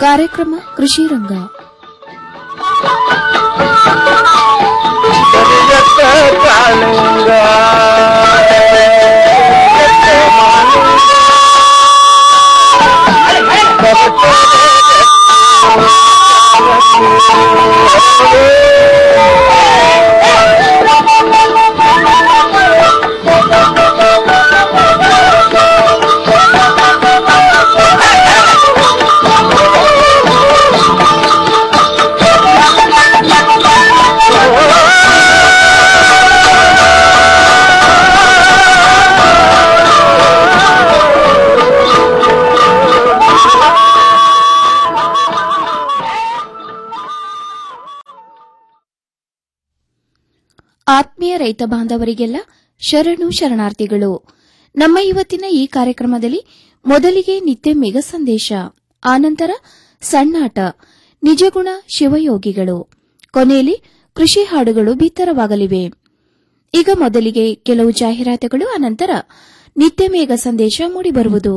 ಕಾರ್ಯಕ್ರಮ ಕೃಷಿ ರಂಗ ಕರಿಯತ್ತ ಕಾಳಿಂಗ ಆತ್ಮೀಯ ರೈತ ಬಾಂಧವರಿಗೆಲ್ಲ ಶರಣು ಶರಣಾರ್ಥಿಗಳು ನಮ್ಮ ಇವತ್ತಿನ ಈ ಕಾರ್ಯಕ್ರಮದಲ್ಲಿ ಮೊದಲಿಗೆ ನಿತ್ಯ ಮೇಘ ಸಂದೇಶ ಆನಂತರ ಸಣ್ಣಾಟ ನಿಜಗುಣ ಶಿವಯೋಗಿಗಳು ಕೊನೆಯಲ್ಲಿ ಕೃಷಿ ಹಾಡುಗಳು ಬಿತ್ತರವಾಗಲಿವೆ ಈಗ ಮೊದಲಿಗೆ ಕೆಲವು ಜಾಹೀರಾತುಗಳು ಅನಂತರ ನಿತ್ಯ ಮೇಘ ಸಂದೇಶ ಮೂಡಿಬರುವುದು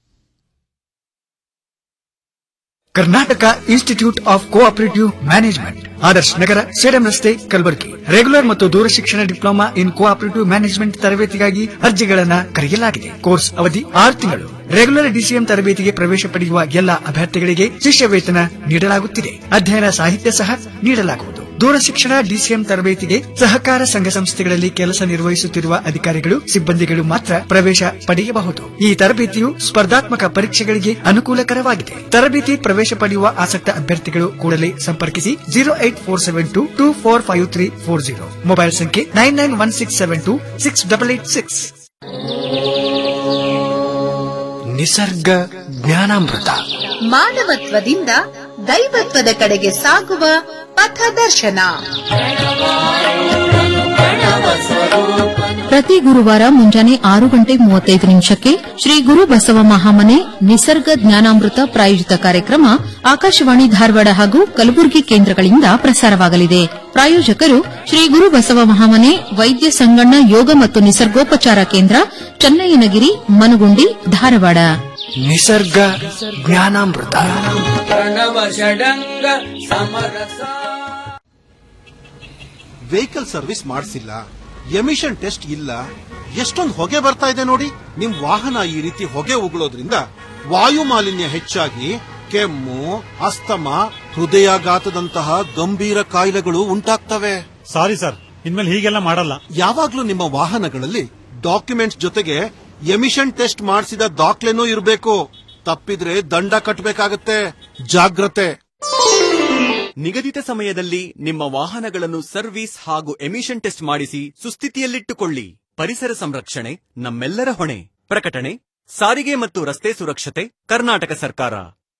Karnataka institute of cooperative management Adarsh Nagar Sedam ರಸ್ತೆ ಕಲಬುರಗಿ ರೆಗ್ಯುಲರ್ ಮತ್ತು ದೂರ ಶಿಕ್ಷಣ ಡಿಪ್ಲೊಮಾ ಇನ್ ಕೋಆಪರೇಟಿವ್ ಮ್ಯಾನೇಜ್ಮೆಂಟ್ ತರಬೇತಿಗಾಗಿ ಅರ್ಜಿಗಳನ್ನ ಕರೆಯಲಾಗಿದೆ ಕೋರ್ಸ್ ಅವಧಿ ಆರು ತಿಂಗಳು ರೆಗ್ಯುಲರ್ ಡಿಸಿಎಂ ತರಬೇತಿಗೆ ಪ್ರವೇಶ ಪಡೆಯುವ ಎಲ್ಲ ಅಭ್ಯರ್ಥಿಗಳಿಗೆ ಶಿಷ್ಯ ವೇತನ ನೀಡಲಾಗುತ್ತಿದೆ ಅಧ್ಯಯನ ಸಾಹಿತ್ಯ ಸಹ ನೀಡಲಾಗುವುದು ದೂರ ಶಿಕ್ಷಣ ಡಿಸಿಎಂ ತರಬೇತಿಗೆ ಸಹಕಾರ ಸಂಘ ಸಂಸ್ಥೆಗಳಲ್ಲಿ ಕೆಲಸ ನಿರ್ವಹಿಸುತ್ತಿರುವ ಅಧಿಕಾರಿಗಳು ಸಿಬ್ಬಂದಿಗಳು ಮಾತ್ರ ಪ್ರವೇಶ ಪಡೆಯಬಹುದು ಈ ತರಬೇತಿಯು ಸ್ಪರ್ಧಾತ್ಮಕ ಪರೀಕ್ಷೆಗಳಿಗೆ ಅನುಕೂಲಕರವಾಗಿದೆ ತರಬೇತಿ ಪ್ರವೇಶ ಪಡೆಯುವ ಆಸಕ್ತ ಅಭ್ಯರ್ಥಿಗಳು ಕೂಡಲೇ ಸಂಪರ್ಕಿಸಿ zero eight four seven two two four five three four zero mobile ಸಂಖ್ಯೆ nine nine one six seven two six double eight six ನಿಸರ್ಗ ಜ್ಞಾನಾಮೃತ ಮಾನವತ್ವದಿಂದ ದೈವತ್ವದ ಕಡೆಗೆ ಸಾಗುವ ಪಥದರ್ಶನ ಪ್ರತಿ ಗುರುವಾರ ಮುಂಜಾನೆ ಆರು ಗಂಟೆ ಮೂವತ್ತೈದು ನಿಮಿಷಕ್ಕೆ ಶ್ರೀ ಗುರು ಬಸವ ಮಹಾಮನೆ ನಿಸರ್ಗ ಜ್ಞಾನಾಮೃತ ಪ್ರಾಯೋಜಿತ ಕಾರ್ಯಕ್ರಮ ಆಕಾಶವಾಣಿ ಧಾರವಾಡ ಹಾಗೂ ಕಲಬುರಗಿ ಕೇಂದ್ರಗಳಿಂದ ಪ್ರಸಾರವಾಗಲಿದೆ ಪ್ರಾಯೋಜಕರು ಶ್ರೀ ಗುರು ಬಸವ ಮಹಾಮನೆ ವೈದ್ಯ ಸಂಗಣ್ಣ ಯೋಗ ಮತ್ತು ನಿಸರ್ಗೋಪಚಾರ ಕೇಂದ್ರ ಚನ್ನಯ್ಯನಗಿರಿ ಮನುಗುಂಡಿ ಧಾರವಾಡ ನಿಸರ್ಗ ಜ್ಞಾನಾಮೃತ ವೆಹಿಕಲ್ ಸರ್ವಿಸ್ ಮಾಡಿಸಿಲ್ಲ ಎಮಿಷನ್ ಟೆಸ್ಟ್ ಇಲ್ಲ ಎಷ್ಟೊಂದು ಹೊಗೆ ಬರ್ತಾ ಇದೆ ನೋಡಿ ನಿಮ್ ವಾಹನ ಈ ರೀತಿ ಹೊಗೆ ಉಗುಳೋದ್ರಿಂದ ವಾಯು ಮಾಲಿನ್ಯ ಹೆಚ್ಚಾಗಿ ಕೆಮ್ಮು ಅಸ್ತಮ ಹೃದಯಾಘಾತದಂತಹ ಗಂಭೀರ ಕಾಯಿಲೆಗಳು ಉಂಟಾಗ್ತವೆ ಸಾರಿ ಸರ್ ಇನ್ಮೇಲೆ ಹೀಗೆಲ್ಲ ಮಾಡಲ್ಲ ಯಾವಾಗ್ಲೂ ನಿಮ್ಮ ವಾಹನಗಳಲ್ಲಿ ಡಾಕ್ಯುಮೆಂಟ್ಸ್ ಜೊತೆಗೆ ಎಮಿಷನ್ ಟೆಸ್ಟ್ ಮಾಡಿಸಿದ ದಾಖಲೆನೂ ಇರಬೇಕು ತಪ್ಪಿದ್ರೆ ದಂಡ ಕಟ್ಟಬೇಕಾಗತ್ತೆ ಜಾಗ್ರತೆ ನಿಗದಿತ ಸಮಯದಲ್ಲಿ ನಿಮ್ಮ ವಾಹನಗಳನ್ನು ಸರ್ವಿಸ್ ಹಾಗೂ ಎಮಿಷನ್ ಟೆಸ್ಟ್ ಮಾಡಿಸಿ ಸುಸ್ಥಿತಿಯಲ್ಲಿಟ್ಟುಕೊಳ್ಳಿ ಪರಿಸರ ಸಂರಕ್ಷಣೆ ನಮ್ಮೆಲ್ಲರ ಹೊಣೆ ಪ್ರಕಟಣೆ ಸಾರಿಗೆ ಮತ್ತು ರಸ್ತೆ ಸುರಕ್ಷತೆ ಕರ್ನಾಟಕ ಸರ್ಕಾರ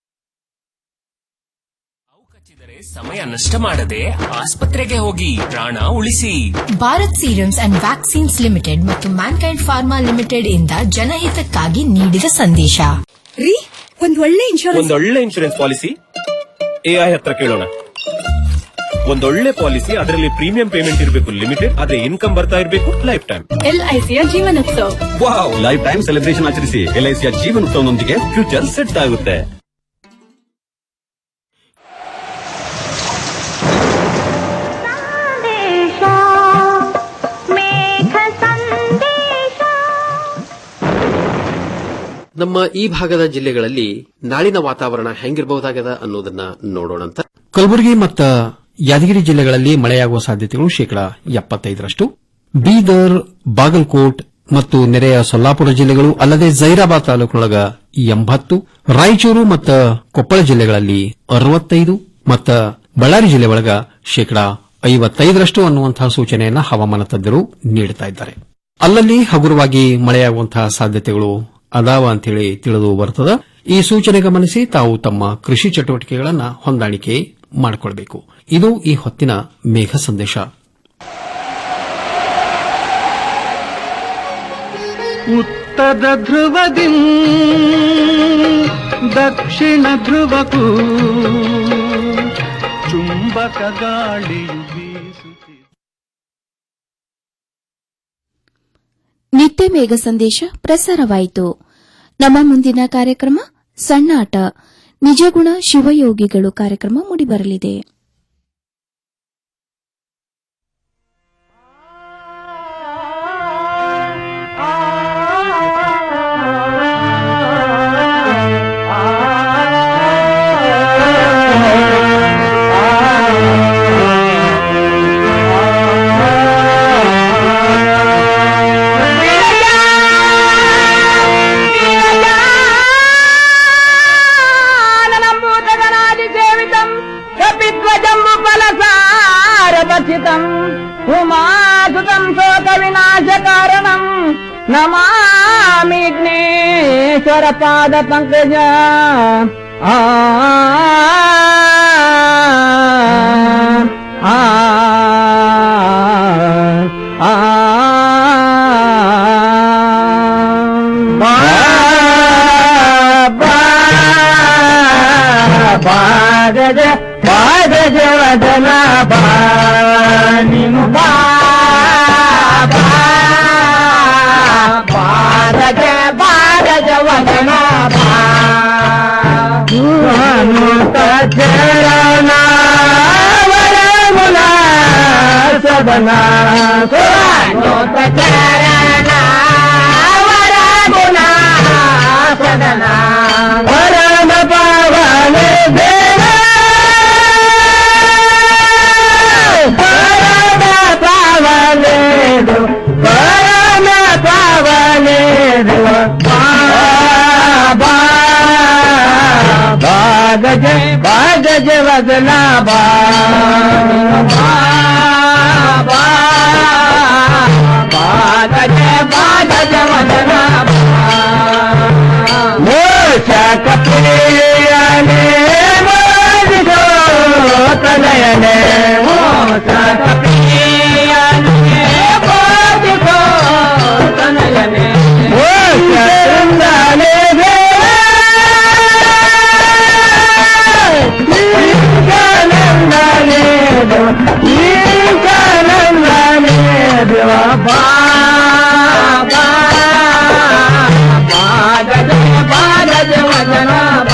ಸಮಯ ನಷ್ಟ ಮಾಡದೆ ಆಸ್ಪತ್ರೆಗೆ ಹೋಗಿ ಪ್ರಾಣ ಉಳಿಸಿ Bharat serums and vaccines limited ಮತ್ತು ಮ್ಯಾನ್ಕೈಂಡ್ ಫಾರ್ಮಾ ಲಿಮಿಟೆಡ್ ಇಂದ ಜನಹಿತಕ್ಕಾಗಿ ನೀಡಿದ ಸಂದೇಶ ರೀ ಒಂದ್ ಒಳ್ಳೆ ಇನ್ಶೂರೆನ್ಸ್ ಒಂದೊಳ್ಳೆ ಇನ್ಶೂರೆನ್ಸ್ ಪಾಲಿಸಿ ಎಐ ಹತ್ರ ಕೇಳೋಣ ಒಂದೊಳ್ಳೆ ಪಾಲಿಸಿ ಅದರಲ್ಲಿ ಪ್ರೀಮಿಯಂ ಪೇಮೆಂಟ್ ಇರಬೇಕು ಲಿಮಿಟೆಡ್ ಆದ್ರೆ ಇನ್ಕಮ್ ಬರ್ತಾ ಇರಬೇಕು ಲೈಫ್ ಟೈಮ್ ಎಲ್ಐಸಿಯ ಜೀವನೋತ್ಸವ ವಾವ್ ಲೈಫ್ ಟೈಮ್ ಸೆಲೆಬ್ರೇಷನ್ ಆಚರಿಸಿ ಎಲ್ಐಸಿಯ ಜೀವನೋತ್ಸವದೊಂದಿಗೆ ಫ್ಯೂಚರ್ ಸೆಟ್ ಆಗುತ್ತೆ ನಮ್ಮ ಈ ಭಾಗದ ಜಿಲ್ಲೆಗಳಲ್ಲಿ ನಾಳಿನ ವಾತಾವರಣ ಹೆಂಗಿರಬಹುದಾಗದ ಅನ್ನೋದನ್ನ ನೋಡೋಣಂತ ಕಲಬುರಗಿ ಮತ್ತು ಯಾದಗಿರಿ ಜಿಲ್ಲೆಗಳಲ್ಲಿ ಮಳೆಯಾಗುವ ಸಾಧ್ಯತೆಗಳು ಶೇಕಡಾ ಎಪ್ಪತ್ತೈದರಷ್ಟು ಬೀದರ್ ಬಾಗಲಕೋಟ್ ಮತ್ತು ನೆರೆಯ ಸೊಲ್ಲಾಪುರ ಜಿಲ್ಲೆಗಳು ಅಲ್ಲದೆ ಜೈರಾಬಾದ್ ತಾಲೂಕಿನೊಳಗ ಎಂಬತ್ತು ರಾಯಚೂರು ಮತ್ತು ಕೊಪ್ಪಳ ಜಿಲ್ಲೆಗಳಲ್ಲಿ ಅರವತ್ತೈದು ಮತ್ತು ಬಳ್ಳಾರಿ ಜಿಲ್ಲೆ ಒಳಗ ಶೇಕಡಾ ಐವತ್ತೈದರಷ್ಟು ಅನ್ನುವಂತಹ ಸೂಚನೆಯನ್ನು ಹವಾಮಾನ ತಜ್ಞರು ನೀಡುತ್ತಾ ಇದ್ದಾರೆ ಅಲ್ಲಲ್ಲಿ ಹಗುರವಾಗಿ ಮಳೆಯಾಗುವಂತಹ ಸಾಧ್ಯತೆಗಳು ಅದಾವ ಅಂತೇಳಿ ತಿಳಿದು ಬರುತ್ತದೆ ಈ ಸೂಚನೆ ಗಮನಿಸಿ ತಾವು ತಮ್ಮ ಕೃಷಿ ಚಟುವಟಿಕೆಗಳನ್ನು ಹೊಂದಾಣಿಕೆ ಮಾಡಿಕೊಳ್ಳಬೇಕು ಇದು ಈ ಹೊತ್ತಿನ ಮೇಘ ಸಂದೇಶ ಉತ್ತರ ಧ್ರುವದಿ ದಕ್ಷಿಣ ಧ್ರುವಕ್ಕೂ ಚುಂಬಕ ಗಾಳಿಯು ಬೀಸುತ್ತಿದೆ ನಿತ್ಯ ಮೇಘ ಸಂದೇಶ ಪ್ರಸಾರವಾಯಿತು ನಮ್ಮ ಮುಂದಿನ ಕಾರ್ಯಕ್ರಮ ಸಣ್ಣಾಟ ನಿಜಗುಣ ಶಿವಯೋಗಿಗಳು ಕಾರ್ಯಕ್ರಮ ಮೂಡಿಬರಲಿದೆ నంబూతగణాదిసేవితం కపిధ్వజంబు ఫలసారపథితం ఉమాసుతం శోక వినాశ కారణం నమామిగ్నేశ్వర పాద పంకజ ఆ ఆ ఆ ಬಾಗಜ ಬಾಗಜ ವದನ ಬಾನಿನು ಬಾ ಬಾಗಜ ಬಾಗಜ ವದನ ಬಾನುತ ಚರಣ ವರಮುಲ ಸದನ ಸುರಾನುತ ಚರಣ ವರಮುಲ ಸದನ ವರಮ ಪಾವನ ದೇವ ಪರಮ ಪಾವನೇದು ಪರಮ ಪಾವನೇದು ಬಾಗಜ ಬಾಗಜ ವದನ ಬಾ ಬಾಗಜ ಬಾಗಜ ವದನ ಮೋಷ ಕಪಿಯನೆ ಮೋದಿಸೋ ತನಯನೆ ಮೋಷ ಕಪಿಯನೆ ಮೋದಿಸೋ ತನಯನೆ ಮೋಷ ವೃಂದಾನೆ ದೇವ ಬಾ ಬಾ ಬಾಗಜ ಬಾಗಜ ವಚನ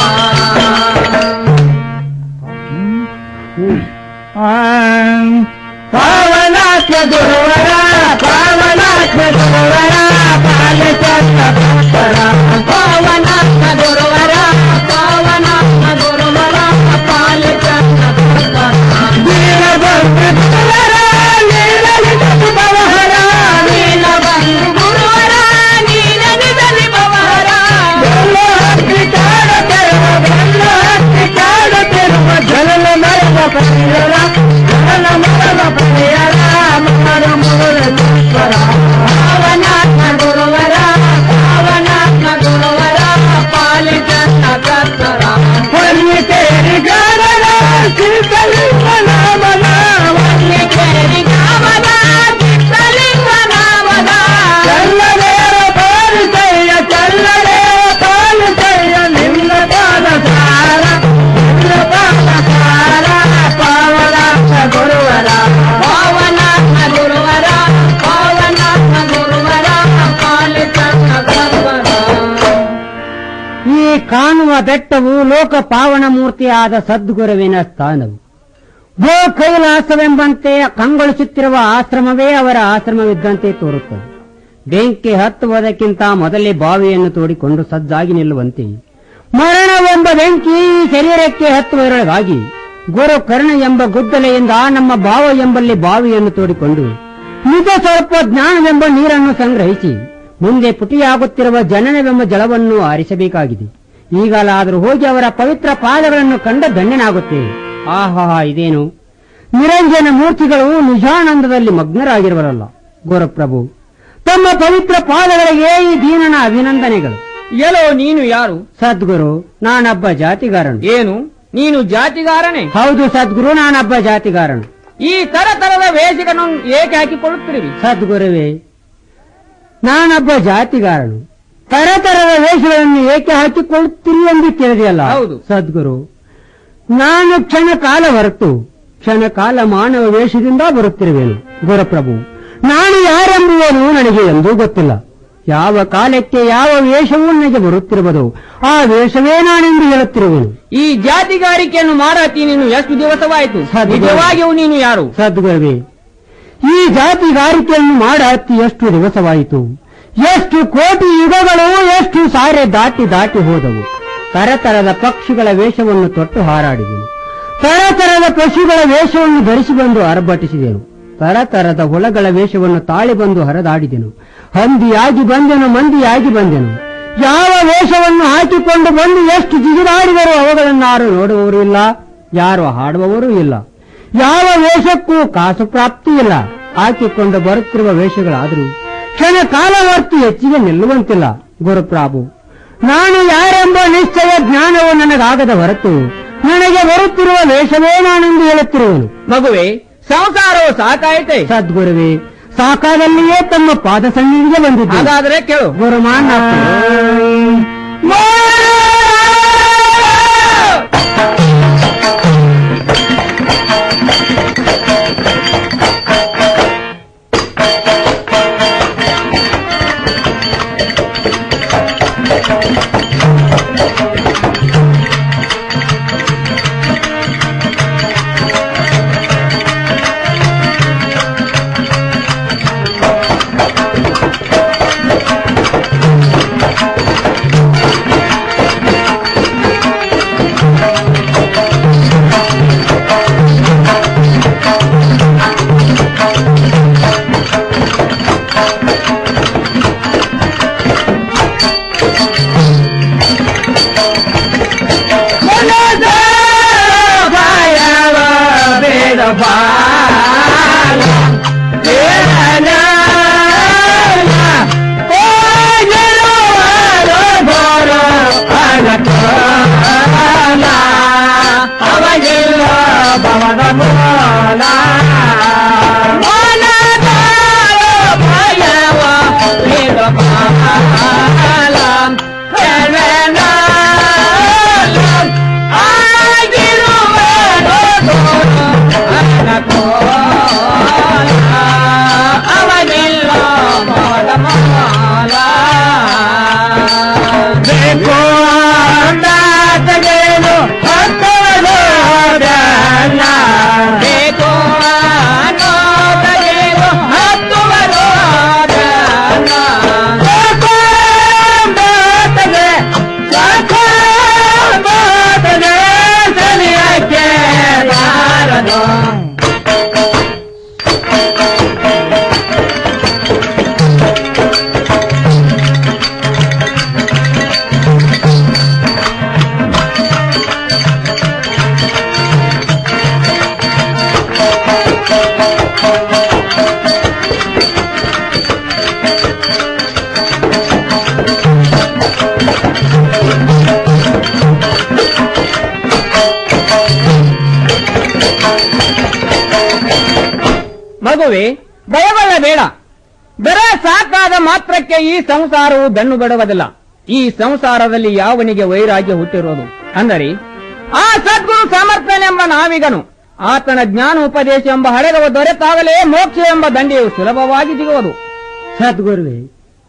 ಪಾವನಾಥ ಗುರುವರ ಪಾವನಾಥ ಗುರುವರ ಪಾಲಚಂದ ಪಾವನಾಥ ಗುರುವರ ಪಾವನಾಥ ಗುರುವರ ಪಾಲಚಂದ ನೀಲ ಬಂಧು ಗುರುವರ ನೀಲ ನಿಧಿ ಭವಹರ ನೀಲ ಬಂಧು ಗುರುವರ ನೀಲ ನಿಧಿ ಭವಹರ ಬೆಲ್ಲ ಹತ್ತಿ ಕಾಡ ತೆರವ ಬೆಲ್ಲ ಹತ್ತಿ ಕಾಡ ತೆರವ ಜನನ ಮರವ ಪರಿಯರ ಜನನ ಮರವ ಪರಿಯರ ಮರ ಮುರುಳೇಶ್ವರ ಪಾವನಾಥ ಗುರುವರ ಪಾವನಾಥ ಗುರುವರ ಪಾಲಿಜನ ಕರ್ತರ ಹೊನ್ನಿ ಕೇರಿ ಗಾರನ ಕಿರ್ತಲಿಂಗ ನಾಮನ ಹೊನ್ನಿ ಕೇರಿ ಗಾಮನ ಕಿರ್ತಲಿಂಗ ನಾಮನ ಚಲ್ಲದೇವ ಪಾಲಿಸಯ್ಯ ಚಲ್ಲದೇವ ಪಾಲಿಸಯ್ಯ ನಿನ್ನ ಪಾದ ಸಾರ ನಿನ್ನ ಪಾದ ಸಾರ ಪಾವನಾಥ ಗುರುವರ ಪಾವನಾಥ ಗುರುವರ ಪಾವನಾಥ ಗುರುವರ ಪಾಲಿಸನ್ನ ಕರ್ತರ ಈ ಕಾಣುವ ಬೆಟ್ಟವು ಲೋಕ ಪಾವನ ಮೂರ್ತಿಯಾದ ಸದ್ಗುರುವಿನ ಸ್ಥಾನವು ಭೂ ಕೈಲಾಸವೆಂಬಂತೆ ಕಂಗೊಳಿಸುತ್ತಿರುವ ಆಶ್ರಮವೇ ಅವರ ಆಶ್ರಮವಿದ್ದಂತೆ ತೋರುತ್ತದೆ ಬೆಂಕಿ ಹತ್ತುವುದಕ್ಕಿಂತ ಮೊದಲೇ ಬಾವಿಯನ್ನು ತೋಡಿಕೊಂಡು ಸಜ್ಜಾಗಿ ನಿಲ್ಲುವಂತೆ ಮರಣವೆಂಬ ಬೆಂಕಿ ಈ ಶರೀರಕ್ಕೆ ಹತ್ತುವರೊಳಗಾಗಿ ಗುರು ಕರ್ಣ ಎಂಬ ಗುದ್ದಲೆಯಿಂದ ನಮ್ಮ ಭಾವ ಎಂಬಲ್ಲಿ ಬಾವಿಯನ್ನು ತೋಡಿಕೊಂಡು ನಿಜ ಸ್ವಲ್ಪ ಜ್ಞಾನವೆಂಬ ನೀರನ್ನು ಸಂಗ್ರಹಿಸಿ ಮುಂದೆ ಪುಟಿಯಾಗುತ್ತಿರುವ ಜನನವೆಂಬ ಜಲವನ್ನು ಆರಿಸಬೇಕಾಗಿದೆ ಈಗಲಾದರೂ ಹೋಗಿ ಅವರ ಪವಿತ್ರ ಪಾದಗಳನ್ನು ಕಂಡ ಧನ್ಯನಾಗುತ್ತೇವೆ ಆಹಾ ಇದೇನು ನಿರಂಜನ ಮೂರ್ತಿಗಳು ನಿಜಾನಂದದಲ್ಲಿ ಮಗ್ನರಾಗಿರುವರಲ್ಲ ಗುರುಪ್ರಭು ತಮ್ಮ ಪವಿತ್ರ ಪಾದಗಳಿಗೆ ಈ ದೀನನ ಅಭಿನಂದನೆಗಳು ಎಲ್ಲೋ ನೀನು ಯಾರು ಸದ್ಗುರು ನಾನೊಬ್ಬ ಜಾತಿಗಾರನು ಏನು ನೀನು ಜಾತಿಗಾರನೇ ಹೌದು ಸದ್ಗುರು ನಾನೊಬ್ಬ ಜಾತಿಗಾರನು ಈ ತರ ತರದ ವೇಷಗಳನ್ನು ಏಕೆ ಹಾಕಿಕೊಳ್ಳುತ್ತಿರುವಿ ಸದ್ಗುರುವೇ ನಾನೊಬ್ಬ ಜಾತಿಗಾರನು ತರತರದ ವೇಷಗಳನ್ನು ಏಕೆ ಹಾಕಿಕೊಳ್ಳುತ್ತೀರಿ ಎಂದು ಕೇಳಿದೆಯಲ್ಲ ಹೌದು. ಸದ್ಗುರು ನಾನು ಕ್ಷಣ ಕಾಲ ಹೊರತು ಕ್ಷಣ ಕಾಲ ಮಾನವ ವೇಷದಿಂದ ಬರುತ್ತಿರುವೆನು ಗುರುಪ್ರಭು ನಾನು ಯಾರೆಂಬುವನು ನನಗೆ ಎಂದೂ ಗೊತ್ತಿಲ್ಲ ಯಾವ ಕಾಲಕ್ಕೆ ಯಾವ ವೇಷವೂ ನನಗೆ ಬರುತ್ತಿರುವುದು ಆ ವೇಷವೇ ನಾನೆಂದು ಹೇಳುತ್ತಿರುವೆನು ಈ ಜಾತಿಗಾರಿಕೆಯನ್ನು ಮಾಡಾತಿ ನೀನು ಎಷ್ಟು ದಿವಸವಾಯಿತು ನಿಜವಾಗಿಯೂ ನೀನು ಯಾರು ಸದ್ಗುರುವೇ ಈ ಜಾತಿಗಾರಿಕೆಯನ್ನು ಮಾಡಾತಿ ಎಷ್ಟು ದಿವಸವಾಯಿತು ಎಷ್ಟು ಕೋಟಿ ಯುಗಗಳು ಎಷ್ಟು ಸಾರೆ ದಾಟಿ ದಾಟಿ ಹೋದವು ತರತರದ ಪಕ್ಷಿಗಳ ವೇಷವನ್ನು ತೊಟ್ಟು ಹಾರಾಡಿದೆನು ತರತರದ ಪಶುಗಳ ವೇಷವನ್ನು ಧರಿಸಿ ಬಂದು ಅರಬಟಿಸಿದೆನು ತರತರದ ಹುಳಗಳ ವೇಷವನ್ನು ತಾಳಿ ಬಂದು ಹರಿದಾಡಿದೆನು ಹಂದಿಯಾಗಿ ಬಂದೆನು ಮಂದಿಯಾಗಿ ಬಂದೆನು ಯಾವ ವೇಷವನ್ನು ಹಾಕಿಕೊಂಡು ಬಂದು ಎಷ್ಟು ಜಿಗಿದಾಡಿದರೂ ಅವುಗಳನ್ನಾರು ನೋಡುವವರು ಇಲ್ಲ ಯಾರು ಹಾಡುವವರೂ ಇಲ್ಲ ಯಾವ ವೇಷಕ್ಕೂ ಕಾಸು ಪ್ರಾಪ್ತಿ ಇಲ್ಲ ಹಾಕಿಕೊಂಡು ಬರುತ್ತಿರುವ ವೇಷಗಳಾದರೂ ಕ್ಷಣ ಕಾಲವರ್ತಿ ಹೆಚ್ಚಿಗೆ ನಿಲ್ಲುವಂತಿಲ್ಲ ಗುರುಪ್ರಾಭು ನಾನು ಯಾರೆಂಬ ನಿಶ್ಚಯ ಜ್ಞಾನವು ನನಗಾಗದ ಹೊರತು ನನಗೆ ಬರುತ್ತಿರುವ ವೇಷವೇ ನಾನೆಂದು ಹೇಳುತ್ತಿರುವನು ಮಗುವೆ ಸಂಸಾರವು ಸಾಕಾಯಿತೆ ಸದ್ಗುರುವೇ ಸಾಕಾದಲ್ಲಿಯೇ ತಮ್ಮ ಪಾದ ಸನ್ನಿಧಿಗೆ ಬಂದಿದ್ದೆ ಹಾಗಾದ್ರೆ ಕೇಳು ಗುರುಮಾನ ಮಗುವೆ ಭಯವಲ್ಲ ಬೇಡ ಬರೇ ಸಾಕಾದ ಮಾತ್ರಕ್ಕೆ ಈ ಸಂಸಾರವು ಬೆನ್ನು ಬಿಡುವುದಿಲ್ಲ ಈ ಸಂಸಾರದಲ್ಲಿ ಯಾವನಿಗೆ ವೈರಾಗ್ಯ ಹುಟ್ಟಿರೋದು ಅಂದರೆ ಆ ಸದ್ಗುರು ಸಮರ್ಥನೆಂಬ ನಾವಿಗನು ಆತನ ಜ್ಞಾನ ಉಪದೇಶ ಎಂಬ ಹಡೆಗವು ದೊರೆತಾಗಲೇ ಮೋಕ್ಷ ಎಂಬ ದಂಡೆಯು ಸುಲಭವಾಗಿ ಸಿಗುವುದು ಸದ್ಗುರುವೇ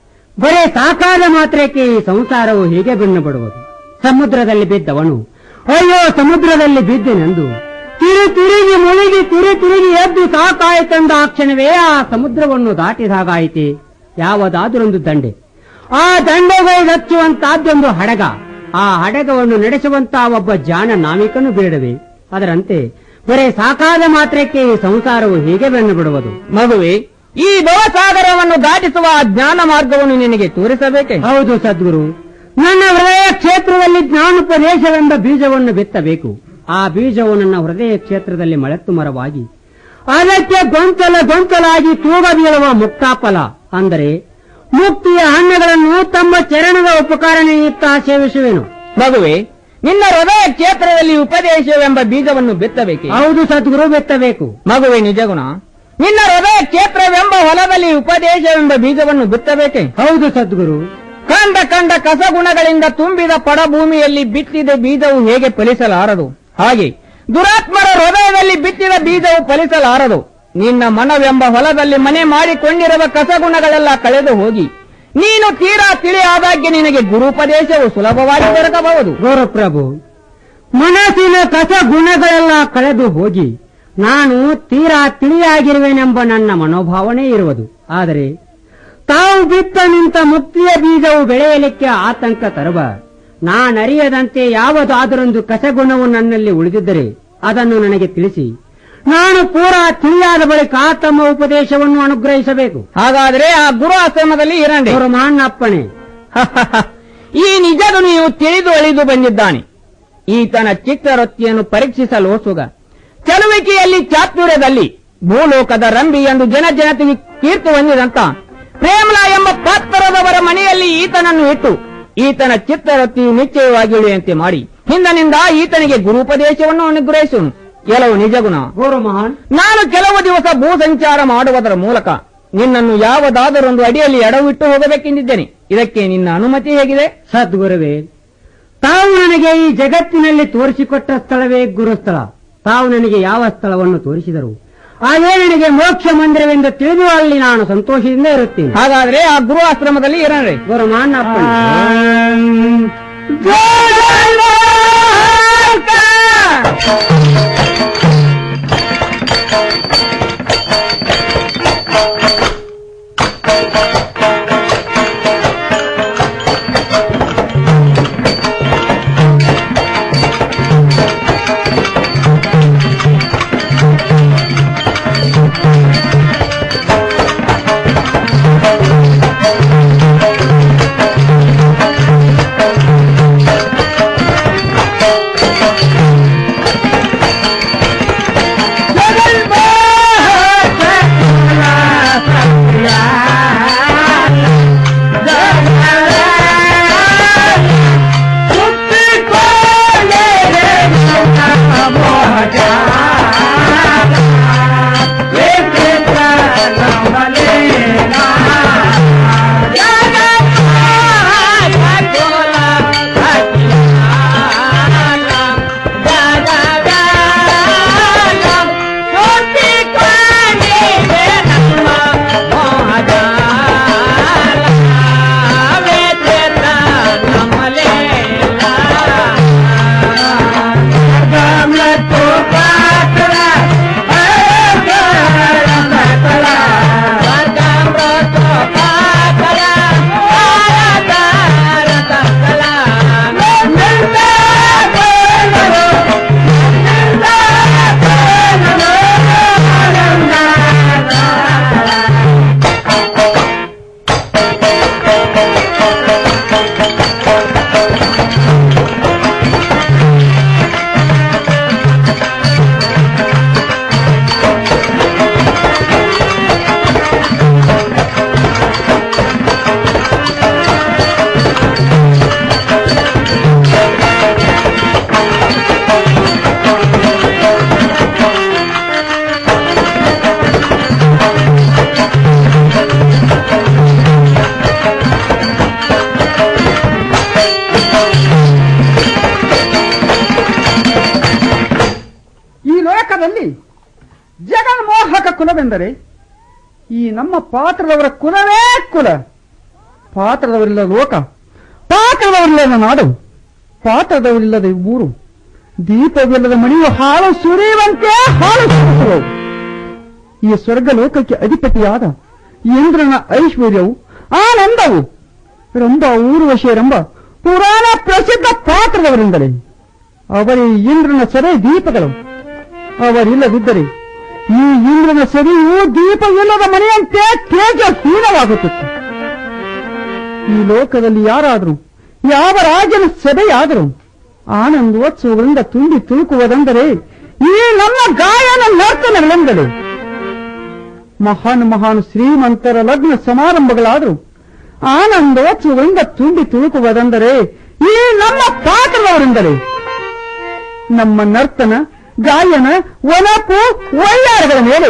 ಬರೇ ಸಾಕಾದ ಮಾತ್ರಕ್ಕೆ ಈ ಸಂಸಾರವು ಹೇಗೆ ಬೆನ್ನು ಬಿಡುವುದು ಸಮುದ್ರದಲ್ಲಿ ಬಿದ್ದವನು ಅಯ್ಯೋ ಸಮುದ್ರದಲ್ಲಿ ಬಿದ್ದೆನೆಂದು ತಿರು ತಿರುಗಿ ಮುಳುಗಿ ತಿರು ತಿರುಗಿ ಎದ್ದು ಸಾಕಾಯಿತೆಂದ ಆ ಕ್ಷಣವೇ ಆ ಸಮುದ್ರವನ್ನು ದಾಟಿದಾಗಾಯಿತೆ ಯಾವುದಾದರೊಂದು ದಂಡೆ ಆ ದಂಡೆಗಳು ಹಚ್ಚುವಂತಾದ್ದೊಂದು ಹಡಗ ಆ ಹಡಗವನ್ನು ನಡೆಸುವಂತ ಒಬ್ಬ ಜಾಣ ನಾವಿಕನು ಬೇಡವೆ ಅದರಂತೆ ಬರೇ ಸಾಕಾದ ಮಾತ್ರಕ್ಕೆ ಈ ಸಂಸಾರವು ಹೇಗೆ ಬೆನ್ನು ಬಿಡುವುದು ಮಗುವೆ ಈ ಭವಸಾಗರವನ್ನು ದಾಟಿಸುವ ಆ ಜ್ಞಾನ ಮಾರ್ಗವನ್ನು ನಿನಗೆ ತೋರಿಸಬೇಕೆ ಹೌದು ಸದ್ಗುರು ನನ್ನ ಹೃದಯ ಕ್ಷೇತ್ರದಲ್ಲಿ ಜ್ಞಾನೋಪದೇಶವೆಂಬ ಬೀಜವನ್ನು ಬಿತ್ತಬೇಕು ಆ ಬೀಜವು ನನ್ನ ಹೃದಯ ಕ್ಷೇತ್ರದಲ್ಲಿ ಮಳೆತ್ತು ಮರವಾಗಿ ಅದಕ್ಕೆ ಗೊಂಚಲ ಗೊಂಚಲಾಗಿ ತೂಗ ಬೀಳುವ ಮುಕ್ತಾಫಲ ಅಂದರೆ ಮುಕ್ತಿಯ ಹಣ್ಣುಗಳನ್ನು ತಮ್ಮ ಚರಣದ ಉಪಕಾರ ನಿಮಿತ್ತ ಸೇವಿಸುವೆನು ಮಗುವೆ ನಿನ್ನ ಹೃದಯ ಕ್ಷೇತ್ರದಲ್ಲಿ ಉಪದೇಶವೆಂಬ ಬೀಜವನ್ನು ಬಿತ್ತಬೇಕೆ ಹೌದು ಸದ್ಗುರು ಬಿತ್ತಬೇಕು ಮಗುವೆ ನಿಜಗುಣ ನಿನ್ನ ಹೃದಯ ಕ್ಷೇತ್ರವೆಂಬ ಹೊಲದಲ್ಲಿ ಉಪದೇಶವೆಂಬ ಬೀಜವನ್ನು ಬಿತ್ತಬೇಕೆ ಹೌದು ಸದ್ಗುರು ಕಂಡ ಕಂಡ ಕಸಗುಣಗಳಿಂದ ತುಂಬಿದ ಪಡಭೂಮಿಯಲ್ಲಿ ಬಿತ್ತಿದ ಬೀಜವು ಹೇಗೆ ಫಲಿಸಲಾರದು ಹಾಗೆ ದುರಾತ್ಮರ ಹೃದಯದಲ್ಲಿ ಬಿತ್ತಿದ ಬೀಜವು ಫಲಿಸಲಾರದು ನಿನ್ನ ಮನವೆಂಬ ಹೊಲದಲ್ಲಿ ಮನೆ ಮಾಡಿಕೊಂಡಿರುವ ಕಸಗುಣಗಳೆಲ್ಲ ಕಳೆದು ಹೋಗಿ ನೀನು ತೀರಾ ತಿಳಿಯಾದಾಗ್ಗೆ ನಿನಗೆ ಗುರುಪದೇಶವು ಸುಲಭವಾಗಿ ದೊರಕಬಹುದು ಗೌರಪ್ರಭು ಮನಸ್ಸಿನ ಕಸ ಗುಣಗಳೆಲ್ಲ ಕಳೆದು ಹೋಗಿ ನಾನು ತೀರಾ ತಿಳಿಯಾಗಿರುವೆನೆಂಬ ನನ್ನ ಮನೋಭಾವನೆ ಇರುವುದು ಆದರೆ ತಾವು ಬಿತ್ತ ನಿಂತ ಮುಕ್ತಿಯ ಬೀಜವು ಬೆಳೆಯಲಿಕ್ಕೆ ಆತಂಕ ತರುವ ನಾನರಿಯದಂತೆ ಯಾವುದಾದರೊಂದು ಕಸಗುಣವು ನನ್ನಲ್ಲಿ ಉಳಿದಿದ್ದರೆ ಅದನ್ನು ನನಗೆ ತಿಳಿಸಿ ನಾನು ಪೂರಾ ತಿಳಿಯಾದ ಬಳಿಕ ತಮ್ಮ ಉಪದೇಶವನ್ನು ಅನುಗ್ರಹಿಸಬೇಕು ಹಾಗಾದ್ರೆ ಆ ಗುರು ಆಶ್ರಮದಲ್ಲಿ ಇರಂಡಿ ಅಪ್ಪಣೆ ಈ ನಿಜದು ನೀವು ತಿಳಿದು ಅಳಿದು ಬಂದಿದ್ದಾನೆ ಈತನ ಚಿತ್ರವೃತ್ತಿಯನ್ನು ಪರೀಕ್ಷಿಸಲು ಸುಗ ಚಲುವಿಕೆಯಲ್ಲಿ ಚಾತುರ್ಯದಲ್ಲಿ ಭೂಲೋಕದ ರಂಬಿ ಎಂದು ಜನ ಜನತೆಗೆ ಕೀರ್ತಿ ಹೊಂದಿದಂತ ಪ್ರೇಮಲ ಎಂಬ ಪಾತ್ರದವರ ಮನೆಯಲ್ಲಿ ಈತನನ್ನು ಇಟ್ಟು ಈತನ ಚಿತ್ರವೃತ್ತಿ ನಿಶ್ಚಯವಾಗಿ ಉಳಿಯುವಂತೆ ಮಾಡಿ ಹಿಂದನಿಂದ ಈತನಿಗೆ ಗುರುಪದೇಶವನ್ನು ಅನುಗ್ರಹಿಸುವನು ಕೆಲವು ನಿಜಗುಣ ಮಹಾನ್ ನಾನು ಕೆಲವು ದಿವಸ ಭೂ ಸಂಚಾರ ಮಾಡುವುದರ ಮೂಲಕ ನಿನ್ನನ್ನು ಯಾವುದಾದರೊಂದು ಅಡಿಯಲ್ಲಿ ಎಡವಿಟ್ಟು ಹೋಗಬೇಕೆಂದಿದ್ದೇನೆ ಇದಕ್ಕೆ ನಿನ್ನ ಅನುಮತಿ ಹೇಗಿದೆ ಸದ್ಗುರುವೇ ತಾವು ನನಗೆ ಈ ಜಗತ್ತಿನಲ್ಲಿ ತೋರಿಸಿಕೊಟ್ಟ ಸ್ಥಳವೇ ಗುರುಸ್ಥಳ ತಾವು ನನಗೆ ಯಾವ ಸ್ಥಳವನ್ನು ತೋರಿಸಿದರು ಅದೇ ನನಗೆ ಮೋಕ್ಷ ಮಂದಿರವೆಂದು ತಿಳಿದು ಅಲ್ಲಿ ನಾನು ಸಂತೋಷದಿಂದ ಇರುತ್ತೇನೆ ಹಾಗಾದ್ರೆ ಆ ಗುರು ಆಶ್ರಮದಲ್ಲಿ ಇರೋಣ ಗುರು ಮಾನ್ನಪ್ಪಣೆ ಈ ಲೋಕದಲ್ಲಿ ಜಗನ್ಮೋಹಕ ಕುಲವೆಂದರೆ ಈ ನಮ್ಮ ಪಾತ್ರದವರ ಕುಲವೇ ಕುಲ ಪಾತ್ರದವರಿಲ್ಲದ ಲೋಕ ಪಾತ್ರದವರಿಲ್ಲದ ನಾಡು ಪಾತ್ರದವರಿಲ್ಲದ ಊರು ದೀಪವಿಲ್ಲದ ಮಣಿಯು ಹಾಳು ಸುರಿಯುವಂತೆ ಹಾಳು ಸುರಿಸುವವು ಈ ಸ್ವರ್ಗ ಲೋಕಕ್ಕೆ ಅಧಿಪತಿಯಾದ ಇಂದ್ರನ ಐಶ್ವರ್ಯವು ಆನಂದವು ರಂಭ ಊರ್ವಶಿಯರೆಂಬ ಪುರಾಣ ಪ್ರಸಿದ್ಧ ಪಾತ್ರದವರಿಂದಲೇ ಅವರೇ ಇಂದ್ರನ ಸೆರೆ ದೀಪಗಳು ಅವರಿಲ್ಲದಿದ್ದರೆ ಈ ಇಂದ್ರನ ಸೆರೆಯು ದೀಪವಿಲ್ಲದ ಮನೆಯಂತೆ ತೇಜಹೀನವಾಗುತ್ತಿತ್ತು ಈ ಲೋಕದಲ್ಲಿ ಯಾರಾದರೂ ಯಾವ ರಾಜನ ಸಭೆಯಾದರೂ ಆನಂದೋತ್ಸವಗಳಿಂದ ತುಂಬಿ ತುಳುಕುವುದೆಂದರೆ ಈ ನಮ್ಮ ಗಾಯನ ನರ್ತನಗಳೆಂದರೆ ಮಹಾನ್ ಮಹಾನ್ ಶ್ರೀಮಂತರ ಲಗ್ನ ಸಮಾರಂಭಗಳಾದರೂ ಆನಂದೋತ್ಸವಗಳಿಂದ ತುಂಬಿ ತುಳುಕುವುದೆಂದರೆ ಈ ನಮ್ಮ ಪಾತ್ರದವರಿಂದಲೇ ನಮ್ಮ ನರ್ತನ ಗಾಯನ ಒನಪು ವೈಯಾರಗಳ ಮೇಲೆ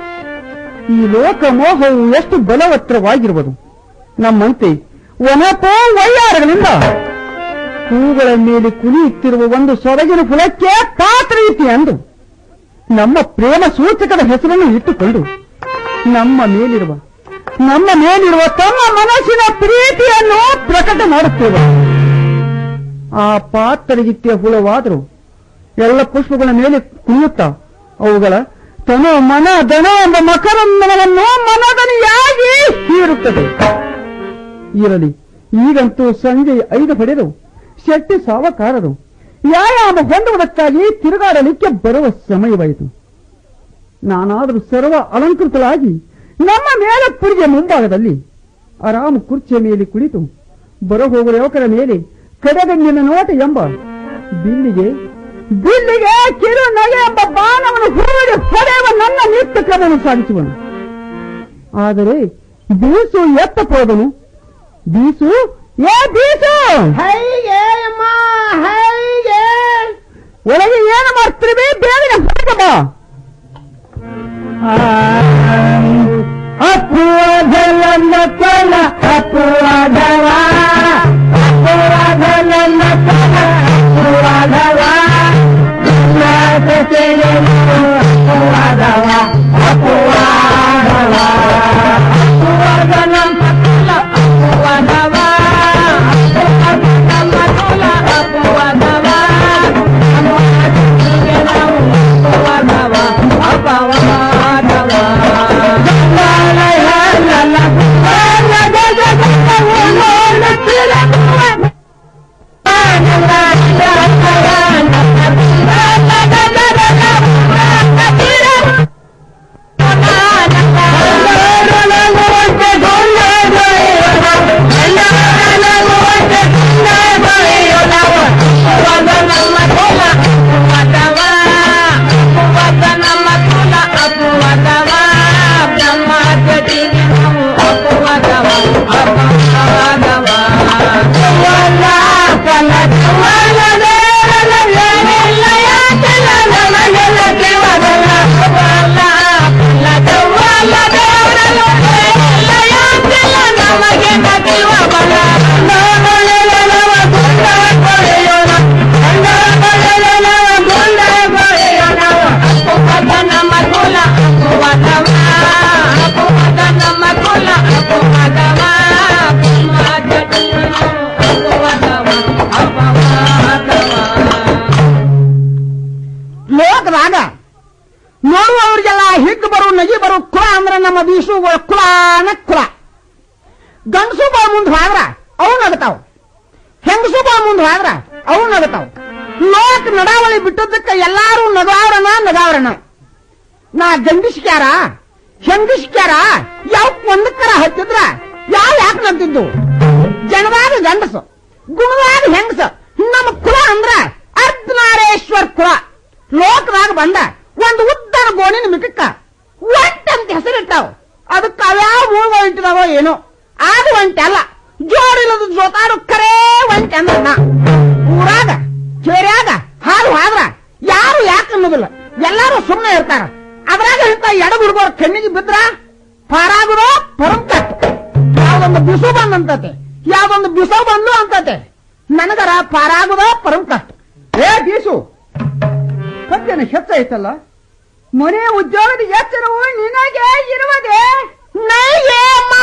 ಈ ಲೋಕ ಮೋಹವು ಎಷ್ಟು ಬಲವತ್ತರವಾಗಿರುವುದು ನಮ್ಮಂತೆ ಒನಪು ವೈಯಾರಗಳಿಂದ ಹೂಗಳ ಮೇಲೆ ಕುಣಿಯುತ್ತಿರುವ ಒಂದು ಸೊರಗಿನ ಫುಲಕ್ಕೆ ಪಾತ್ರ ಇತಿ ಅಂದು ನಮ್ಮ ಪ್ರೇಮ ಸೂಚಕದ ಹೆಸರನ್ನು ಇಟ್ಟುಕೊಂಡು ನಮ್ಮ ಮೇಲಿರುವ ನಮ್ಮ ಮೇಲಿರುವ ತಮ್ಮ ಮನಸ್ಸಿನ ಪ್ರೀತಿಯನ್ನು ಪ್ರಕಟ ಮಾಡುತ್ತೇವೆ ಆ ಪಾತರಗಿತ್ತಿಯ ಹುಳವಾದರೂ ಎಲ್ಲ ಪುಷ್ಪಗಳ ಮೇಲೆ ಕುಣಿಯುತ್ತಾ ಅವುಗಳ ತನು ಮನ ದನ ಎಂಬ ಮಕರಂದನವನ್ನು ಮನದನಿಯಾಗಿ ಹೀರುತ್ತದೆ ಇರಲಿ ಈಗಂತೂ ಸಂಜೆ ಐದು ಪಡೆದು ಶೆಟ್ಟಿ ಸಾವಕಾರರು ವ್ಯಾಯಾಮ ಹೊಂದುವುದಕ್ಕಾಗಿ ತಿರುಗಾಡಲಿಕ್ಕೆ ಬರುವ ಸಮಯವಾಯಿತು ನಾನಾದರೂ ಸರ್ವ ಅಲಂಕೃತಳಾಗಿ ನಮ್ಮ ಮೇಲಪ್ಪುರಿಗೆ ಮುಂಭಾಗದಲ್ಲಿ ಆರಾಮ ಕುರ್ಚಿಯ ಮೇಲೆ ಕುಳಿತು ಬರಹೋಗುವ ಯುವಕರ ಮೇಲೆ ಕಡೆಗಣ್ಣಿನ ನೋಟ ಎಂಬ ಬಿಲ್ಲಿಗೆ ಬಿಲ್ಲಿಗೆ ಕಿರು ನಗೆ ಎಂಬ ಬಾಣವನ್ನು ಹೂಡಿ ಹೊಡೆಯುವ ನನ್ನ ನಿತ್ಯ ಕ್ರಮವನ್ನು ಸಾಗಿಸುವನು ಆದರೆ ಬೀಸು ಎತ್ತಪೋದನು ಬೀಸು ಏ ಬೀಸು ಹೈಗೆ ಅಮ್ಮ ಹೈಗೆ ಒಳಗೆ ಏನು ಮಾಡ್ತಿರ್ಬೇ ಬೇಗನೆ ಹೊರಗೆ ಬಾ ಅಪುವಾದಲನ್ನ ಕೊಲ ಅಪುವಾದವ ಅಪುವಾದಲನ್ನ ಕೊಲ ಅಪುವಾದವ ಅಪುವಾದವ ಅಪುವಾದವ ಅಪುವಾದಲನ್ನ ಕೊಲ ಅಪುವಾದವ ಅಪುವಾದಲನ್ನ ಕೊಲ ಅಪುವಾದವ ಅಪುವಾದವ ಅಪವಾದವ ಲೋಕದಾಗ ನೋಡುವವರಿಗೆಲ್ಲ ಹಿಗ್ಗು ಬರು ನಗಿ ಬರು ಕುಲ ಅಂದ್ರೆ ನಮ್ಮ ಬೀಸು ಕುಲಾನ ಕುಲ ಗಂಡಸು ಬಾ ಮುಂದೆ ಹೋದ್ರ ಅವು ನಗತಾವ್ ಹೆಂಗಸು ಬಾ ಮುಂದೆ ಹೋದ್ರ ಅವು ನಗತಾವ್ ಲೋಕ ನಡಾವಳಿ ಬಿಟ್ಟದಕ್ಕೆ ಎಲ್ಲಾರು ನಗಾವ್ರನ ನಗಾವ್ರನ ನಾ ಗಂಡಿಸ್ಕ್ಯಾರ ಹೆಂಗಸ್ಕ್ಯಾರ ಯಾವ ಒಂದಕ್ಕರ ಹತ್ತಿದ್ರ ಯಾವ ಯಾಕೆ ನಂತಿದ್ದು ಜನದಾಗ ಗಂಡಸು ಗುಣದಾಗ ಹೆಂಗಸ ನಮ್ಮ ಕುಲ ಅಂದ್ರ ಅರ್ಧನಾರೇಶ್ವರ್ ಕುಲ ಲೋಕದಾಗ ಬಂದ ಒಂದು ಉದ್ದನ ಗೋಣಿನ ಮಿಟಕ್ಕ ಒಂಟ ಅಂತ ಹೆಸರಿಟ್ಟಾವ ಅದಕ್ಕೆ ಅವ್ಯಾವ ಮೂಗ ಇಟ್ಟಿದಾವೋ ಏನೋ ಅದು ಒಂಟೆ ಅಲ್ಲ ಜೋಡಿಲ್ಲದ ಜೋತಾಡು ಕರೇ ಒಂಟೆ ಅಂದ ನಾ ಊರಾಗ ಕೇರ್ಯಾಗ ಹಾಲು ಹಾದ್ರ ಯಾರು ಯಾಕೆ ಅನ್ನೋದಿಲ್ಲ ಎಲ್ಲಾರು ಸುಮ್ಮನೆ ಇರ್ತಾರ ಅದ್ರಾಗ ಇಂತ ಎಡ ಹುಡುಗರ ಕಣ್ಣಿಗೆ ಬಿದ್ರ ಪಾರಾಗುದೋ ಪರಂಕ ಯಾವ್ದೊಂದು ಬಿಸು ಬಂದಂತತೆ ಯಾವ್ದೊಂದು ಬಿಸು ಬಂದು ಅಂತತೆ ನನಗರ ಪಾರಾಗುದೋ ಪರಂಕ ಏ ಬೀಸು ಕತ್ತೇನ ಹೆಚ್ಚಾಯ್ತಲ್ಲ ಮನೆ ಉದ್ಯೋಗದ ಎಚ್ಚರವು ನಿನಗೆ ಇರುವುದೇ ನೈಗೆ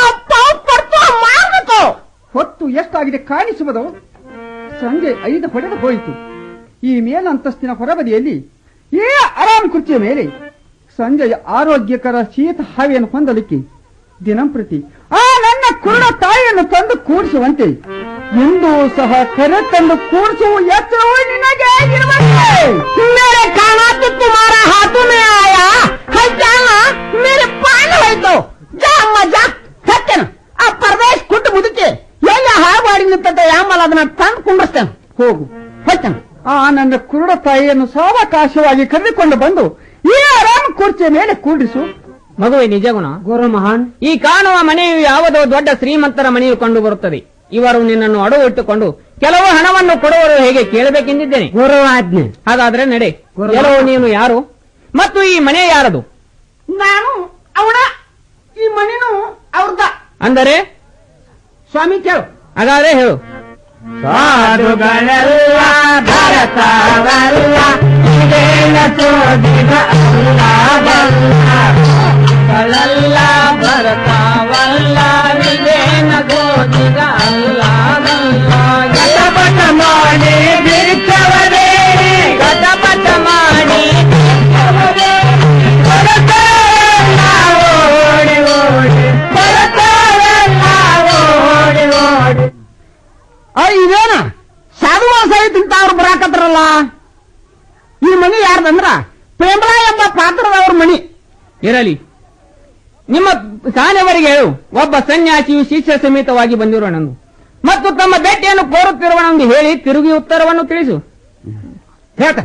ಮಾಡಬೇಕು ಹೊತ್ತು ಎಷ್ಟಾಗಿದೆ ಕಾಣಿಸುವುದು ಸಂಜೆ ಐದು ಹೊಡೆದು ಹೋಯಿತು ಈ ಮೇಲಂತಸ್ತಿನ ಹೊರಬದಿಯಲ್ಲಿ ಈ ಆರಾಮ್ ಕುರ್ಚಿಯ ಮೇಲೆ ಸಂಜೆಯ ಆರೋಗ್ಯಕರ ಶೀತ ಹಾವಿಯನ್ನು ಹೊಂದಲಿಕ್ಕೆ ದಿನಂಪ್ರತಿ ಆ ನನ್ನ ಕುರುಡ ತಾಯಿಯನ್ನು ತಂದು ಕೂಡಿಸುವಂತೆ ಇಂದು ಸಹ ಕರೆ ತಂದು ಕೂಡಿಸುವ ಎಚ್ಚರವು ನಿನಗೆ ಇರುವಂತೆ ಮೇರೆ ಕಾಣಾ तो तुम्हारा हाथों में आया है जाना मेरे पान है तो जा अम्मा जा ಸತ್ಯನ ಆ ಪರದೇಶ್ ಕುಟ್ಟು ಮುದುಕಿ ಎಲ್ಲ ಹಾವಾಡಿ ನಿಂತಂತೆ ಆಮೇಲೆ ಅದನ್ನ ತಂದು ಕುಂಡಿಸ್ತೇನೆ ಹೋಗು ಹೋಗ್ತೇನೆ ಆ ನನ್ನ ಕುರುಡ ತಾಯಿಯನ್ನು ಸಾವಕಾಶವಾಗಿ ಕರೆದುಕೊಂಡು ಬಂದು ಈ ಆರಾಮ ಕುರ್ಚಿಯ ಮೇಲೆ ಕೂಡಿಸು ಮಗುವೆ ನಿಜಗುಣ ಗುರು ಮಹಾನ್ ಈ ಕಾಣುವ ಮನೆಯು ಯಾವುದೋ ದೊಡ್ಡ ಶ್ರೀಮಂತರ ಮನೆಯು ಕಂಡು ಬರುತ್ತದೆ ಇವರು ನಿನ್ನನ್ನು ಅಡವು ಇಟ್ಟುಕೊಂಡು ಕೆಲವು ಹಣವನ್ನು ಕೊಡುವರು ಹೇಗೆ ಕೇಳಬೇಕೆಂದಿದ್ದೇನೆ ಗುರು ಆಜ್ಞೆ ಹಾಗಾದ್ರೆ ನಡೆ ಗುರು. ಕೆಲವು ನೀನು ಯಾರು ಮತ್ತು ಈ ಮನೆ ಯಾರದು ನಾನು ಅವಳ ಈ ಮನೆನು ಅವ್ರದ ಅಂದರೆ ಸ್ವಾಮಿ ಕೇಳು ಹಾಗಾದ್ರೆ ಹೇಳು ಸಾಧುಗಳೆಲ್ಲ ಭರತವಲ್ಲ ಇದೇನ ಸೋದಿದ ಅಲ್ಲವಲ್ಲ ಭರತವಲ್ಲ ಪ್ರೇಮಳ ಎಂಬ ಪಾತ್ರದವರ ಮಣಿ ಇರಲಿ ನಿಮ್ಮ ಸಾನೆವರಿಗೆ ಹೇಳು ಒಬ್ಬ ಸನ್ಯಾಸಿಯು ಶಿಷ್ಯ ಸಮೇತವಾಗಿ ಬಂದಿರೋಣಂದು ಮತ್ತು ತಮ್ಮ ಭೇಟಿಯನ್ನು ಕೋರುತ್ತಿರುವನೆಂದು ಹೇಳಿ ತಿರುಗಿ ಉತ್ತರವನ್ನು ತಿಳಿಸು ಹೇಳ್ತಾನೆ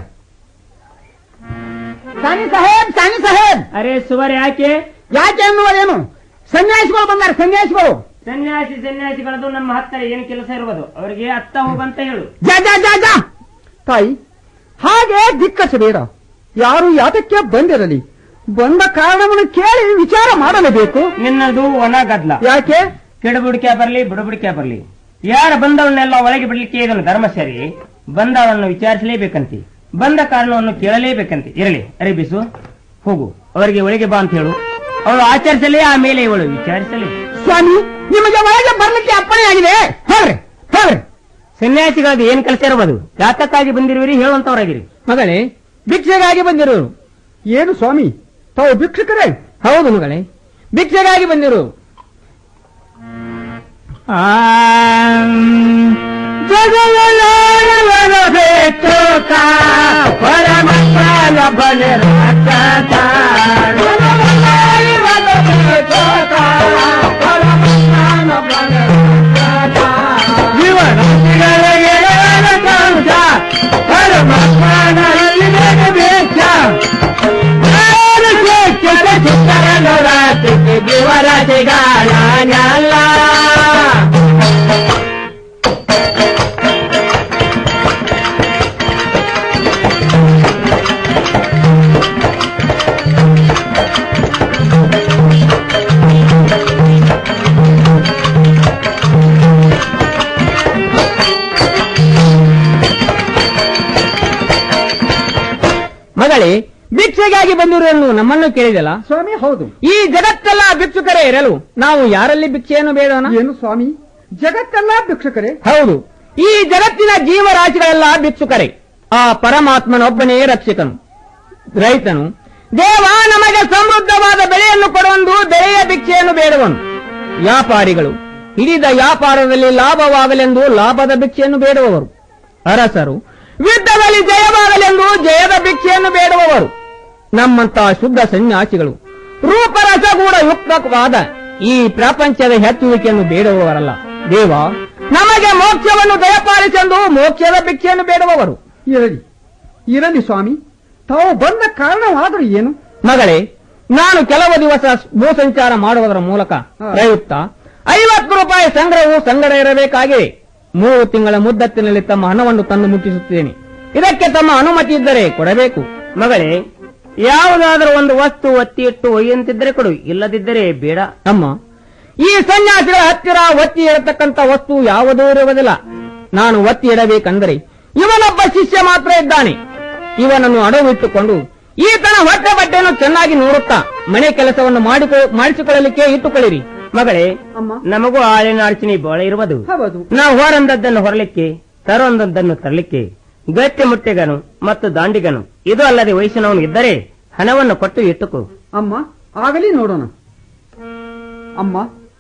ಸಾನಿ ಸಾಹೇಬ್ ಸಾನಿ ಸಾಹೇಬ್ ಅರೆ ಸುವರ್ ಯಾಕೆ ಯಾಕೆ ಅನ್ನುವುದೇನು ಸನ್ಯಾಸಿಗಳು ಬಂದಾರೆ ಸನ್ಯಾಸಿಗಳು ಸನ್ಯಾಸಿ ಸನ್ಯಾಸಿಗಳದು ನಮ್ಮ ಹತ್ತಿರ ಏನು ಕೆಲಸ ಇರುವುದು ಅವರಿಗೆ ಅತ್ತ ಹೋಗಂತ ಹೇಳು ಜಾ ಜಾ ಜಾ ಜಾ ತಾಯಿ ಹಾಗೆ ದಿಕ್ಕಸಬೇಡ ಯಾರು ಯಾತಕ್ಕೆ ಬಂದಿರಲಿ ಬಂದ ಕಾರಣವನ್ನು ಕೇಳಿ ವಿಚಾರ ಮಾಡಲೇಬೇಕು ನಿನ್ನದು ಒಣ ಗದ್ಲ ಯಾಕೆ ಕಿಡಬುಡಿಕೆ ಬರಲಿ ಬುಡಬುಡಿಕೆ ಬರಲಿ ಯಾರ ಬಂದವನ್ನೆಲ್ಲ ಒಳಗೆ ಬಿಡ್ಲಿಕ್ಕೆ ಇದನ್ನು ಧರ್ಮ ಸರಿ ಬಂದವನನ್ನು ವಿಚಾರಿಸಲೇಬೇಕಂತೆ ಬಂದ ಕಾರಣವನ್ನು ಕೇಳಲೇಬೇಕಂತೆ ಇರಲಿ ಅರೆ ಬಿಸು ಹೋಗು ಅವರಿಗೆ ಒಳಗೆ ಬಾ ಅಂತ ಹೇಳು ಅವಳು ಆಚರಿಸಲಿ ಆಮೇಲೆ ಇವಳು ವಿಚಾರಿಸಲಿ ಸ್ವಾಮಿ ನಿಮಗೆ ಒಳಗೆ ಬರ್ಲಿಕ್ಕೆ ಅಪ್ಪಣೆ ಆಗಿದೆ ಹೇಳ್ರಿ ಹೇಳ್ರಿ ಸನ್ಯಾಸಿಗಳದ್ದು ಏನ್ ಕೆಲಸ ಇರಬಹುದು ಯಾತಕ್ಕಾಗಿ ಬಂದಿರುವಿರಿ ಹೇಳುವಂತವರಾಗಿರಿ ಮಗಳೇ ಭಿಕ್ಷೆಗಾಗಿ ಬಂದಿರೋರು ಏನು ಸ್ವಾಮಿ ತಾವು ಭಿಕ್ಷುಕರೇ ಹೌದು ಮಗಳೇ ಭಿಕ್ಷೆಗಾಗಿ ಬಂದಿರು ಮಗಳೇ ಭಿಕ್ಷೆಗಾಗಿ ಬಂದಿರುವನ್ನು ನಮ್ಮನ್ನು ಕೇಳಿದಲ್ಲ ಸ್ವಾಮಿ ಹೌದು ಈ ಜಗತ್ತೆಲ್ಲ ಭಿಕ್ಷುಕರೇ ಇರಲು ನಾವು ಯಾರಲ್ಲಿ ಭಿಕ್ಷೆಯನ್ನು ಬೇಡೋಣ ಏನು ಸ್ವಾಮಿ ಜಗತ್ತೆಲ್ಲ ಭಿಕ್ಷುಕರೇ ಹೌದು ಈ ಜಗತ್ತಿನ ಜೀವರಾಶಿಗಳೆಲ್ಲ ಭಿಕ್ಷುಕರೇ ಆ ಪರಮಾತ್ಮನೊಬ್ಬನೇ ರಕ್ಷಕನು ರೈತನು ದೇವ ನಮಗೆ ಸಮೃದ್ಧವಾದ ಬೆಳೆಯನ್ನು ಕೊಡುವಂದು ಬೆಳೆಯ ಭಿಕ್ಷೆಯನ್ನು ಬೇಡುವನು ವ್ಯಾಪಾರಿಗಳು ಹಿಡಿದ ವ್ಯಾಪಾರದಲ್ಲಿ ಲಾಭವಾಗಲೆಂದು ಲಾಭದ ಭಿಕ್ಷೆಯನ್ನು ಬೇಡುವವರು ಅರಸರು ಯುದ್ಧದಲ್ಲಿ ಜಯವಾಗಲೆಂದು ಜಯದ ಭಿಕ್ಷೆಯನ್ನು ಬೇಡುವವರು ನಮ್ಮಂತಹ ಶುದ್ಧ ಸನ್ಯಾಸಿಗಳು ರೂಪರಸಗೂಢ ಯುಕ್ತವಾದ ಈ ಪ್ರಪಂಚದ ಹೆಚ್ಚುವಿಕೆಯನ್ನು ಬೇಡುವವರಲ್ಲ ದೇವ ನಮಗೆ ಮೋಕ್ಷವನ್ನು ದಯಪಾಲಿಸೆಂದು ಮೋಕ್ಷದ ಭಿಕ್ಷೆಯನ್ನು ಬೇಡುವವರು ಇರಲಿ ಇರಲಿ ಸ್ವಾಮಿ ತಾವು ಬಂದ ಕಾರಣವಾದರೂ ಏನು ಮಗಳೇ ನಾನು ಕೆಲವು ದಿವಸ ಭೂಸಂಚಾರ ಮಾಡುವುದರ ಮೂಲಕ ಪ್ರಯುಕ್ತ ಐವತ್ತು ರೂಪಾಯಿ ಸಂಗ್ರಹವು ಸಂಗಡ ಇರಬೇಕಾಗಿದೆ ಮೂರು ತಿಂಗಳ ಮುದ್ದತ್ತಿನಲ್ಲಿ ತಮ್ಮ ಹಣವನ್ನು ತಂದು ಮುಟ್ಟಿಸುತ್ತೇನೆ ಇದಕ್ಕೆ ತಮ್ಮ ಅನುಮತಿ ಇದ್ದರೆ ಕೊಡಬೇಕು ಮಗಳೇ ಯಾವುದಾದರೂ ಒಂದು ವಸ್ತು ಒತ್ತಿ ಇಟ್ಟು ಒಯ್ಯಂತಿದ್ದರೆ ಕೊಡು ಇಲ್ಲದಿದ್ದರೆ ಬೇಡ ಅಮ್ಮ ಈ ಸನ್ಯಾಸಿಗಳ ಹತ್ತಿರ ಒತ್ತಿ ಇರತಕ್ಕಂತ ವಸ್ತು ಯಾವುದೂ ಇರುವುದಿಲ್ಲ ನಾನು ಒತ್ತಿ ಇಡಬೇಕಂದರೆ ಇವನೊಬ್ಬ ಶಿಷ್ಯ ಮಾತ್ರ ಇದ್ದಾನೆ ಇವನನ್ನು ಅಡವಿಟ್ಟುಕೊಂಡು ಈತನ ಹೊಟ್ಟೆ ಬಟ್ಟೆಯನ್ನು ಚೆನ್ನಾಗಿ ನೋಡುತ್ತಾ ಮನೆ ಕೆಲಸವನ್ನು ಮಾಡಿಕೊ- ಮಾಡಿಸಿಕೊಳ್ಳಲಿಕ್ಕೆ ಇಟ್ಟುಕೊಳ್ಳಿರಿ ಮಗಳೇ ನಮಗೂ ಆಳಿನ ಅಡಚಣೆ ಬಹಳ ಇರುವುದು ಹೌದು ನಾವು ಹೊರಂದದ್ದನ್ನು ಹೊರಲಿಕ್ಕೆ ತರುವಂದದ್ದನ್ನು ತರಲಿಕ್ಕೆ ಗಟ್ಟಿ ಮುಟ್ಟಿಗನು ಮತ್ತು ದಾಂಡಿಗನು ಇದು ಅಲ್ಲದೆ ವಯಸ್ಸಿನವನು ಇದ್ದರೆ ಹಣವನ್ನು ಕೊಟ್ಟು ಇಟ್ಟುಕೋ ಅಮ್ಮ ಆಗಲಿ ನೋಡೋಣ ಅಮ್ಮ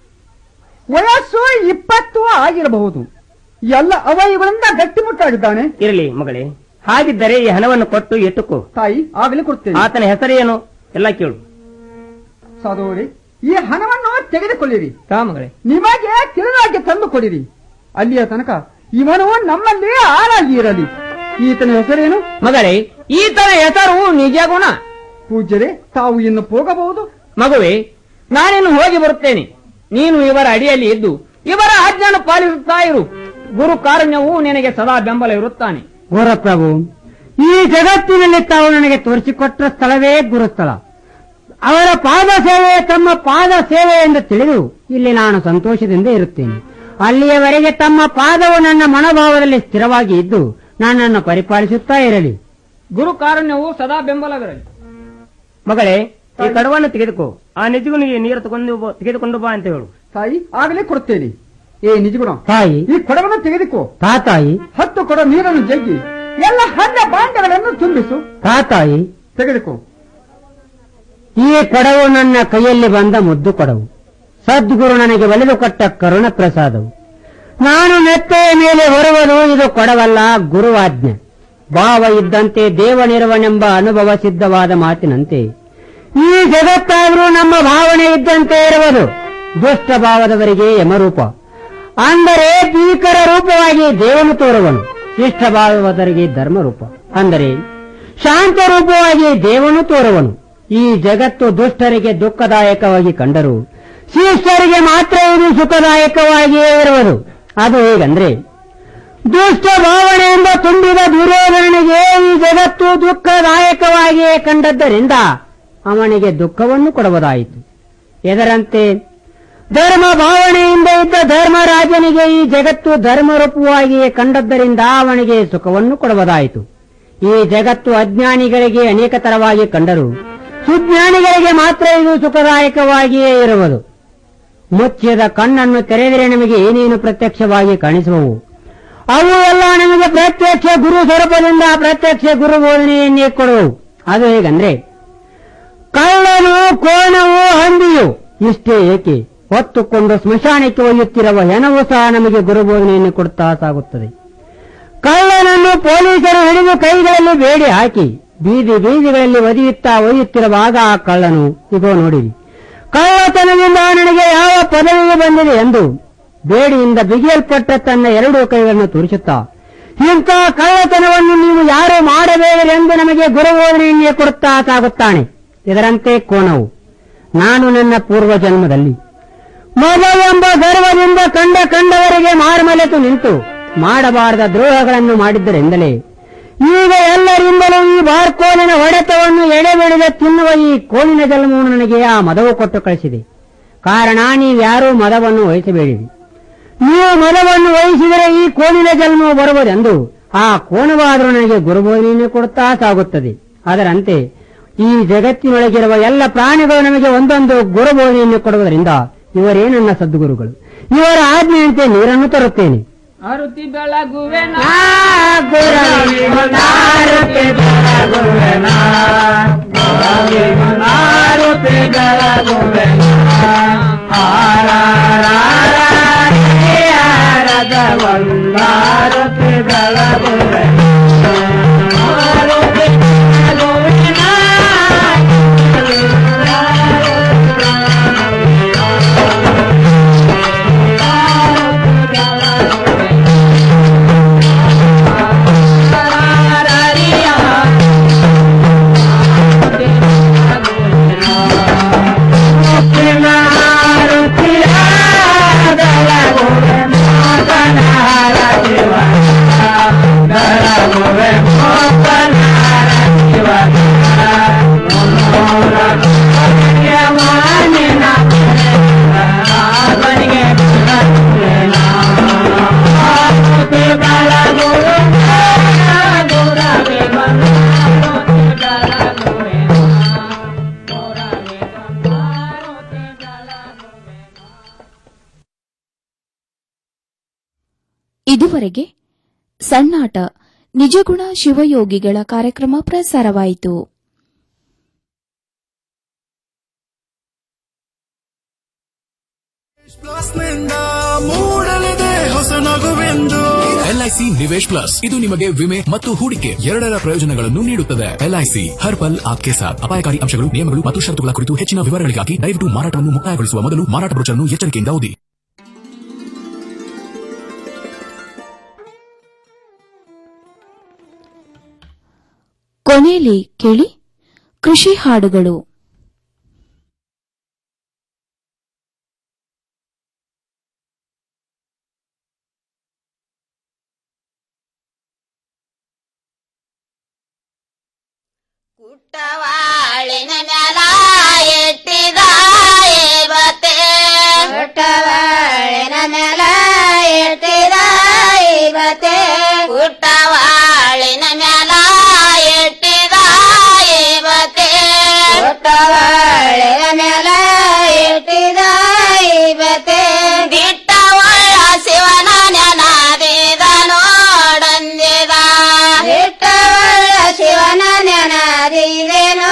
ವಯಸ್ಸು ಇಪ್ಪತ್ತು ಆಗಿರಬಹುದು ಎಲ್ಲ ಅವಯವರಿಂದ ಗಟ್ಟಿಮುಟ್ಟಾಗಿದ್ದಾನೆ ಇರಲಿ ಮಗಳೇ ಹಾಗಿದ್ದರೆ ಈ ಹಣವನ್ನು ಕೊಟ್ಟು ಇಟ್ಟುಕೋ ತಾಯಿ ಆಗಲಿ ಕೊಡ್ತೇನೆ ಆತನ ಹೆಸರೇನು ಎಲ್ಲ ಕೇಳು ಸಾಧುವರೇ ಈ ಹಣವನ್ನು ತೆಗೆದುಕೊಳ್ಳಿರಿ ಮಗಳೇ ನಿಮಗೆ ತಿಳಿದಾಗಿ ತಂದು ಕೊಡಿರಿ ಅಲ್ಲಿಯ ತನಕ ಇವನು ನಮ್ಮಲ್ಲಿ ಆರಾಗಿ ಇರಲಿ ಈತನ ಹೆಸರೇನು ಮಗಳೇ ಈತನ ಹೆಸರು ನಿಜ ಗುಣ ಪೂಜ್ಯರೇ ತಾವು ಇನ್ನು ಹೋಗಬಹುದು ಮಗುವೆ ನಾನಿನ್ನು ಹೋಗಿ ಬರುತ್ತೇನೆ ನೀನು ಇವರ ಅಡಿಯಲ್ಲಿ ಇದ್ದು ಇವರ ಆಜ್ಞೆಯನ್ನು ಪಾಲಿಸುತ್ತಾ ಇರು ಗುರು ಕಾರುಣ್ಯವು ನಿನಗೆ ಸದಾ ಬೆಂಬಲ ಇರುತ್ತಾನೆ ಗುರುಪ್ರಭು ಈ ಜಗತ್ತಿನಲ್ಲಿ ತಾವು ನನಗೆ ತೋರಿಸಿಕೊಟ್ಟ ಸ್ಥಳವೇ ಗುರುಸ್ಥಳ ಅವರ ಪಾದ ಸೇವೆ ತಮ್ಮ ಪಾದ ಸೇವೆ ಎಂದು ತಿಳಿದು ಇಲ್ಲಿ ನಾನು ಸಂತೋಷದಿಂದ ಇರುತ್ತೇನೆ ಅಲ್ಲಿಯವರೆಗೆ ತಮ್ಮ ಪಾದವು ನನ್ನ ಮನೋಭಾವದಲ್ಲಿ ಸ್ಥಿರವಾಗಿ ಇದ್ದು ನನ್ನನ್ನು ಪರಿಪಾಲಿಸುತ್ತಾ ಇರಲಿ ಗುರು ಕಾರುಣ್ಯವು ಸದಾ ಬೆಂಬಲವಿರಲಿ ಮಗಳೇ ಈ ಕಡವನ್ನು ತೆಗೆದುಕೋ ಆ ನಿಜಗುನಿಗೆ ನೀರು ತಗೊಂಡು ಬಾ- ತೆಗೆದುಕೊಂಡು ಬಾ ಅಂತ ಹೇಳು ತಾಯಿ ಆಗಲೇ ಕೊಡ್ತೇನೆ ಏ ನಿಜಗುಣ ತಾಯಿ ಈ ಕೊಡವನ್ನು ತೆಗೆದುಕೋ ತಾತಾಯಿ ಹತ್ತು ಕೊಡ ನೀರನ್ನು ಜಗ್ಗಿ ಎಲ್ಲ ಹಣ್ಣ ಬಾಂಡಗಳನ್ನು ತುಂಬಿಸು ತಾತಾಯಿ ತೆಗೆದುಕೋ ಈ ಕೊಡವು ನನ್ನ ಕೈಯಲ್ಲಿ ಬಂದ ಮುದ್ದು ಕೊಡವು ಸದ್ಗುರು ನನಗೆ ಒಲಿದು ಕೊಟ್ಟ ಕರುಣ ಪ್ರಸಾದವು ನಾನು ನೆತ್ತೆಯ ಮೇಲೆ ಹೊರುವುದು ಇದು ಕೊಡವಲ್ಲ ಗುರುವಾಜ್ಞೆ ಭಾವ ಇದ್ದಂತೆ ದೇವನಿರುವನೆಂಬ ಅನುಭವ ಸಿದ್ಧವಾದ ಮಾತಿನಂತೆ ಈ ಜಗತ್ತಾದರೂ ನಮ್ಮ ಭಾವನೆ ಇದ್ದಂತೆ ಇರುವುದು ದುಷ್ಟ ಭಾವದವರಿಗೆ ಯಮರೂಪ ಅಂದರೆ ಭೀಕರ ರೂಪವಾಗಿ ದೇವನು ತೋರುವನು ಶಿಷ್ಟ ಭಾವದವರಿಗೆ ಧರ್ಮರೂಪ ಅಂದರೆ ಶಾಂತ ರೂಪವಾಗಿ ದೇವನು ತೋರುವನು ಈ ಜಗತ್ತು ದುಷ್ಟರಿಗೆ ದುಃಖದಾಯಕವಾಗಿ ಕಂಡರು ಶಿಷ್ಟರಿಗೆ ಮಾತ್ರ ಇದು ಸುಖದಾಯಕವಾಗಿಯೇ ಇರುವುದು ಅದು ಹೇಗಂದ್ರೆ ದುಷ್ಟ ಭಾವನೆಯಿಂದ ತುಂಬಿದ ದುರ್ಯೋಧನನಿಗೆ ಈ ಜಗತ್ತು ದುಃಖದಾಯಕವಾಗಿಯೇ ಕಂಡದ್ದರಿಂದ ಅವನಿಗೆ ದುಃಖವನ್ನು ಕೊಡುವುದಾಯಿತು ಇದರಂತೆ ಧರ್ಮ ಭಾವನೆಯಿಂದ ಇದ್ದ ಧರ್ಮರಾಜನಿಗೆ ಈ ಜಗತ್ತು ಧರ್ಮರೂಪವಾಗಿಯೇ ಕಂಡದ್ದರಿಂದ ಅವನಿಗೆ ಸುಖವನ್ನು ಕೊಡುವುದಾಯಿತು ಈ ಜಗತ್ತು ಅಜ್ಞಾನಿಗಳಿಗೆ ಅನೇಕ ತರವಾಗಿ ಕಂಡರು ಸುಜ್ಞಾನಿಗಳಿಗೆ ಮಾತ್ರ ಇದು ಸುಖದಾಯಕವಾಗಿಯೇ ಇರುವುದು ಮುಚ್ಚಿದ ಕಣ್ಣನ್ನು ತೆರೆದರೆ ನಮಗೆ ಏನೇನು ಪ್ರತ್ಯಕ್ಷವಾಗಿ ಕಾಣಿಸುವವು ಅವು ಎಲ್ಲ ನಮಗೆ ಪ್ರತ್ಯಕ್ಷ ಗುರು ಸ್ವರೂಪದಿಂದ ಪ್ರತ್ಯಕ್ಷ ಗುರು ಬೋಧನೆಯನ್ನೇ ಕೊಡುವವು ಅದು ಹೇಗಂದ್ರೆ ಕಳ್ಳನು ಕೋಣವು ಹಂದಿಯು ಇಷ್ಟೇ ಏಕೆ ಹೊತ್ತುಕೊಂಡು ಸ್ಮಶಾನಕ್ಕೆ ಒಯ್ಯುತ್ತಿರುವ ಹೆಣವು ಸಹ ನಮಗೆ ಗುರುಬೋಧನೆಯನ್ನು ಕೊಡುತ್ತಾ ಸಾಗುತ್ತದೆ ಕಳ್ಳನನ್ನು ಪೊಲೀಸರು ಹಿಡಿದು ಕೈಗಳಲ್ಲಿ ಬೇಡಿ ಹಾಕಿ ಬೀದಿ ಬೀದಿಗಳಲ್ಲಿ ಒದಿಯುತ್ತಾ ಒಯ್ಯುತ್ತಿರುವಾಗ ಆ ಕಳ್ಳನು ಇಗೋ ನೋಡಿರಿ ಕಳ್ಳತನದಿಂದ ನನಗೆ ಯಾವ ಪದವಿಗೆ ಬಂದಿದೆ ಎಂದು ಬೇಡಿಯಿಂದ ಬಿಗಿಯಲ್ಪಟ್ಟ ತನ್ನ ಎರಡೂ ಕೈಗಳನ್ನು ತೋರಿಸುತ್ತಾ ಇಂಥ ಕಳ್ಳತನವನ್ನು ನೀವು ಯಾರು ಮಾಡಬೇಡಿರೆಂದು ನಮಗೆ ಗುರುಬೋಧನೆಯನ್ನೇ ಕೊಡುತ್ತಾ ಸಾಗುತ್ತಾನೆ ಇದರಂತೆ ಕೋಣವು ನಾನು ನನ್ನ ಪೂರ್ವ ಜನ್ಮದಲ್ಲಿ ಮೊದಲೆಂಬ ಗರ್ವದಿಂದ ಕಂಡ ಕಂಡವರಿಗೆ ಮಾರ್ಮಲೆತು ನಿಂತು ಮಾಡಬಾರದ ದ್ರೋಹಗಳನ್ನು ಮಾಡಿದ್ದರಿಂದಲೇ ಈಗ ಎಲ್ಲರಿಂದಲೂ ಈ ಬಾರ್ಕೋಲಿನ ಹೊಡೆತವನ್ನು ಎಡೆಬಿಡದ ತಿನ್ನುವ ಈ ಕೋಲಿನ ಜನ್ಮವನ್ನು ನನಗೆ ಆ ಮದವು ಕೊಟ್ಟು ಕಳಿಸಿದೆ ಕಾರಣ ನೀವ್ಯಾರೂ ಮದವನ್ನು ವಹಿಸಬೇಡಿರಿ ನೀವು ಮದವನ್ನು ವಹಿಸಿದರೆ ಈ ಕೋಲಿನ ಜನ್ಮವು ಬರುವುದೆಂದು ಆ ಕೋಣವಾದರೂ ನನಗೆ ಗುರುಬೋಧನೆಯನ್ನು ಕೊಡುತ್ತಾ ಸಾಗುತ್ತದೆ ಅದರಂತೆ ಈ ಜಗತ್ತಿನೊಳಗಿರುವ ಎಲ್ಲ ಪ್ರಾಣಿಗಳು ನಮಗೆ ಒಂದೊಂದು ಗುರುಬೋಧನೆಯನ್ನು ಕೊಡುವುದರಿಂದ ಇವರೇ ನನ್ನ ಸದ್ಗುರುಗಳು ಇವರ ಆಜ್ಞೆಯಂತೆ ನೀರನ್ನು ತರುತ್ತೇನೆ ಆರುತಿ ಬೆಳಗುವೆನ ಇದುವರೆಗೆ ಸಣ್ಣಾಟ ನಿಜಗುಣ ಶಿವಯೋಗಿಗಳ ಕಾರ್ಯಕ್ರಮ ಪ್ರಸಾರವಾಯಿತು ಮೂಡಲಿದೆ ಹೊಸ ನಗುವೆಂದು ಎಲ್ಐಸಿ ನಿವೇಶ್ ಪ್ಲಸ್ ಇದು ನಿಮಗೆ ವಿಮೆ ಮತ್ತು ಹೂಡಿಕೆ ಎರಡರ ಪ್ರಯೋಜನಗಳನ್ನು ನೀಡುತ್ತದೆ ಎಲ್ಐಸಿ ಹರ್ ಪಲ್ ಆಪ್ಕೆ ಸಾಥ್ ಅಪಾಯಕಾರಿ ಅಂಶಗಳು ನಿಯಮಗಳು ಮತ್ತು ಷರತ್ತುಗಳ ಕುರಿತು ಹೆಚ್ಚಿನ ವಿವರಗಳಿಗಾಗಿ ದಯವಿಟ್ಟು ಮಾರಾಟವನ್ನು ಮುಕ್ತಾಯಗೊಳಿಸುವ ಮೊದಲು ಮಾರಾಟ ಬ್ರೋಚರ್ನ್ನು ಎಚ್ಚರಿಕೆಯಿಂದ ಓದಿ ಕೊನೆಯಲ್ಲಿ ಕೇಳಿ ಕೃಷಿ ಹಾಡುಗಳು ಕುಟ್ಟವಾಳಿನ ಮ್ಯಾಲ ಎಟ್ಟಿದ ಇವತ್ತೆ ಕುಟ್ಟವಾಳಿನ ಮ್ಯಾಲ ಎಟ್ಟಿದ ಇವತ್ತೆ ಕುಟ್ಟವಾಳಿನ ಮ್ಯಾಲ ಎಟ್ಟಿದ ಇವತ್ತೆ ಕುಟ್ಟವಾಳಿನ ಮ್ಯಾಲ ಎಟ್ಟಿದ ಇವತ್ತೆ ದಿಟ್ಟವಳ್ಳ ಶಿವನ ನೆನದಿದ ನೋಡಂದಿದ ದಿಟ್ಟವಳ್ಳ ಶಿವನ ನೆನದಿದೆ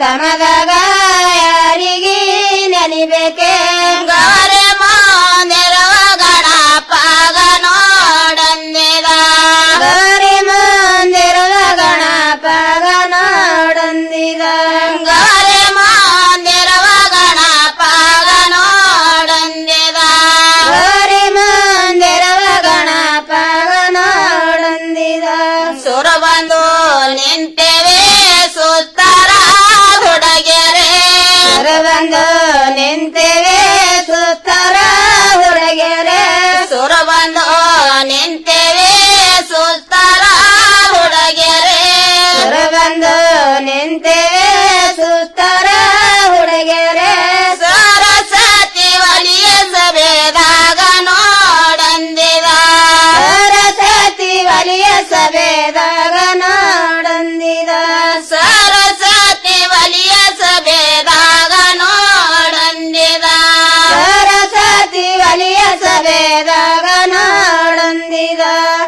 ತಮದಾಗ ಯಾರಿಗೆ ನೆನಿಬೇಕೆ ಗೌರಿ ಮಂದಿರವ ಗಣಪಗ ನೋಡಂದಿದ ಗೌರಿ ಮಂದಿರವ ಗಣಪಗ ನೋಡಂದಿದ ಗೌರಿ ಮಂದಿರವ ಗಣಪಗ ನೋಡಂದಿದ ಗೌರಿ ಮಂದಿರವ ಗಣಪಗ ನೋಡಂದಿದ ಸುರ ಬಂದು ನಿಂತೇವೆ ಸುತ್ತರ ಹುಡುಗೆರೆ ಸುರ ಬಂದು ನಿಂತೇವೆ ಸುತ್ತರ ಹುಡುಗೆರೆ ಸುರ ಬಂದು ನಿಂತೇವೆ ಸುತ್ತರ ಹುಡುಗೆರೆ ಸುರ ಬಂದು ನಿಂತೇವೆ ಸುತ್ತರ ಹುಡುಗೆರೆ ಸರಸ್ವತಿ ಒಲಿಯ ಸಭೆದಾಗ ನೋಡಂದಿದ ಸರಸ್ವತಿ ಒಲಿಯ ಸಭೆದಾಗ ನೋಡಂದಿದ ಸರಸ್ವತಿ ಒಲಿಯ ಸಭೆದಾಗ ನೋಡಂದಿದ ಸರಸ್ವತಿ ಒಲಿಯ ಸಭೆದಾಗ ನೋಡಂದಿದ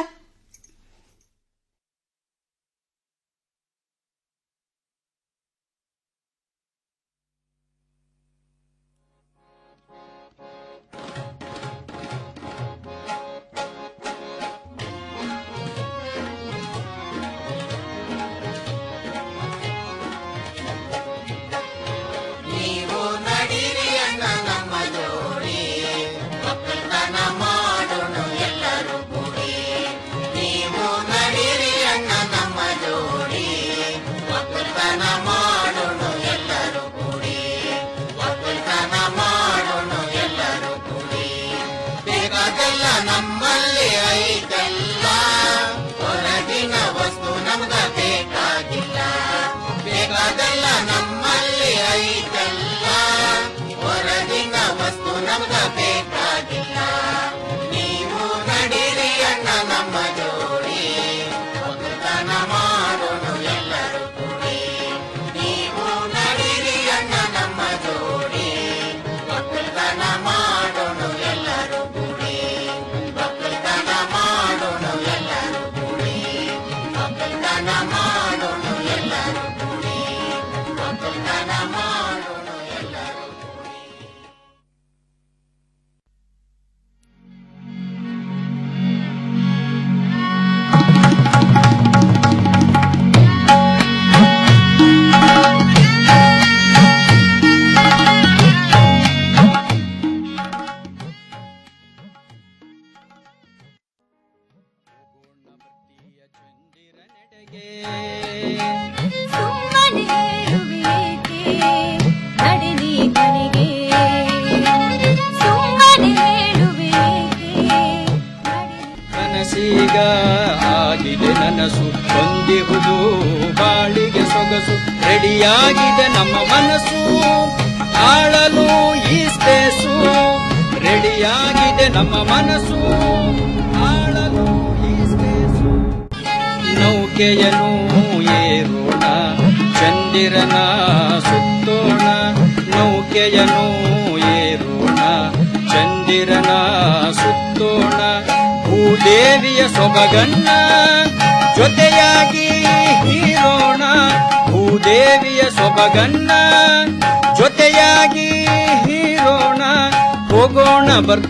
ನೀವು ನಡೀರಿ ಅಣ್ಣ ನಮ್ಮ ಜೋಡಿ ಒಕ್ಕಲ್ತನ ಮಾಡೋಣ ಎಲ್ಲರೂ ಕೂಡಿ ನೀವು ನಡೀರಿ ಅಣ್ಣ ನಮ್ಮ ಜೋಡಿ ಒಕ್ಕಲ್ತನ ಮಾಡೋಣ ಎಲ್ಲರೂ ಕೂಡಿ ಒಕ್ಕಲ್ತನ ಮಾಡೋಣ ಎಲ್ಲರೂ ಕೂಡಿ ಬೇಕಾದಲ್ಲ ನಮ್ಮಲ್ಲಿ ಐತಲ್ಲ ಹೊರಗಿನ ವಸ್ತು ನಮ್ಗ ಬೇಕಾಗಿಲ್ಲ ಬೇಕಾದಲ್ಲ ನಮ್ಮಲ್ಲಿ ಐತಲ್ಲ ಹೊರಗಿನ ವಸ್ತು ನಮ್ಗ ಬೇಕಾಗಿಲ್ಲ ನೀವು ನಡೀರಿ ಅಣ್ಣ ನಮ್ಮ ಜೋಡಿ ಒಕ್ಕಲ್ತನ ಮಾಡೋಣ ಎಲ್ಲರೂ ಕೂಡಿ ನೀವು ನಡೀರಿ ಅಣ್ಣ ನಮ್ಮ ಜೋಡಿ ಒಕ್ಕಲ್ತನ ಮಾಡೋಣ ಎಲ್ಲರೂ ಕೂಡಿ ಒಕ್ಕಲ್ತನ ಮಾಡೋಣ ಎಲ್ಲರೂ ಕೂಡಿ ಒಕ್ಕಲ್ತನ ಮಾಡೋಣ ಎಲ್ಲರೂ ಕೂಡಿ ಒಕ್ಕಲ್ತನ ಮಾಡೋಣ ಎಲ್ಲರೂ ಕನಸೀಗ ಆಗಿದೆ ನನಸು ಹೊಂದಿಹುದು ಬಾಳಿಗೆ ಸೊಗಸು ರೆಡಿಯಾಗಿದೆ ನಮ್ಮ ಮನಸ್ಸು ಆಳಲು ಈ ಸ್ಪೇಸು ರೆಡಿಯಾಗಿದೆ ನಮ್ಮ ಮನಸ್ಸು ಆಳಲು ಈ ಸ್ಪೇಸು ನೌಕೆಯನ್ನು ಏರೋಣ ಚಂದಿರನ ಸುತ್ತೋಣ ನೌಕೆಯನ್ನು ಏರೋಣ ಚಂದಿರನ ಸುತ್ತೋಣ ಭೂದೇವಿಯ ಸೊಬಗನ್ನ ಜೊತೆಯಾಗಿ ಹೀರೋಣ ಭೂದೇವಿಯ ಸೊಬಗನ್ನ ಜೊತೆಯಾಗಿ ಹೀರೋಣ ಹೋಗೋಣ ಬರ್ತ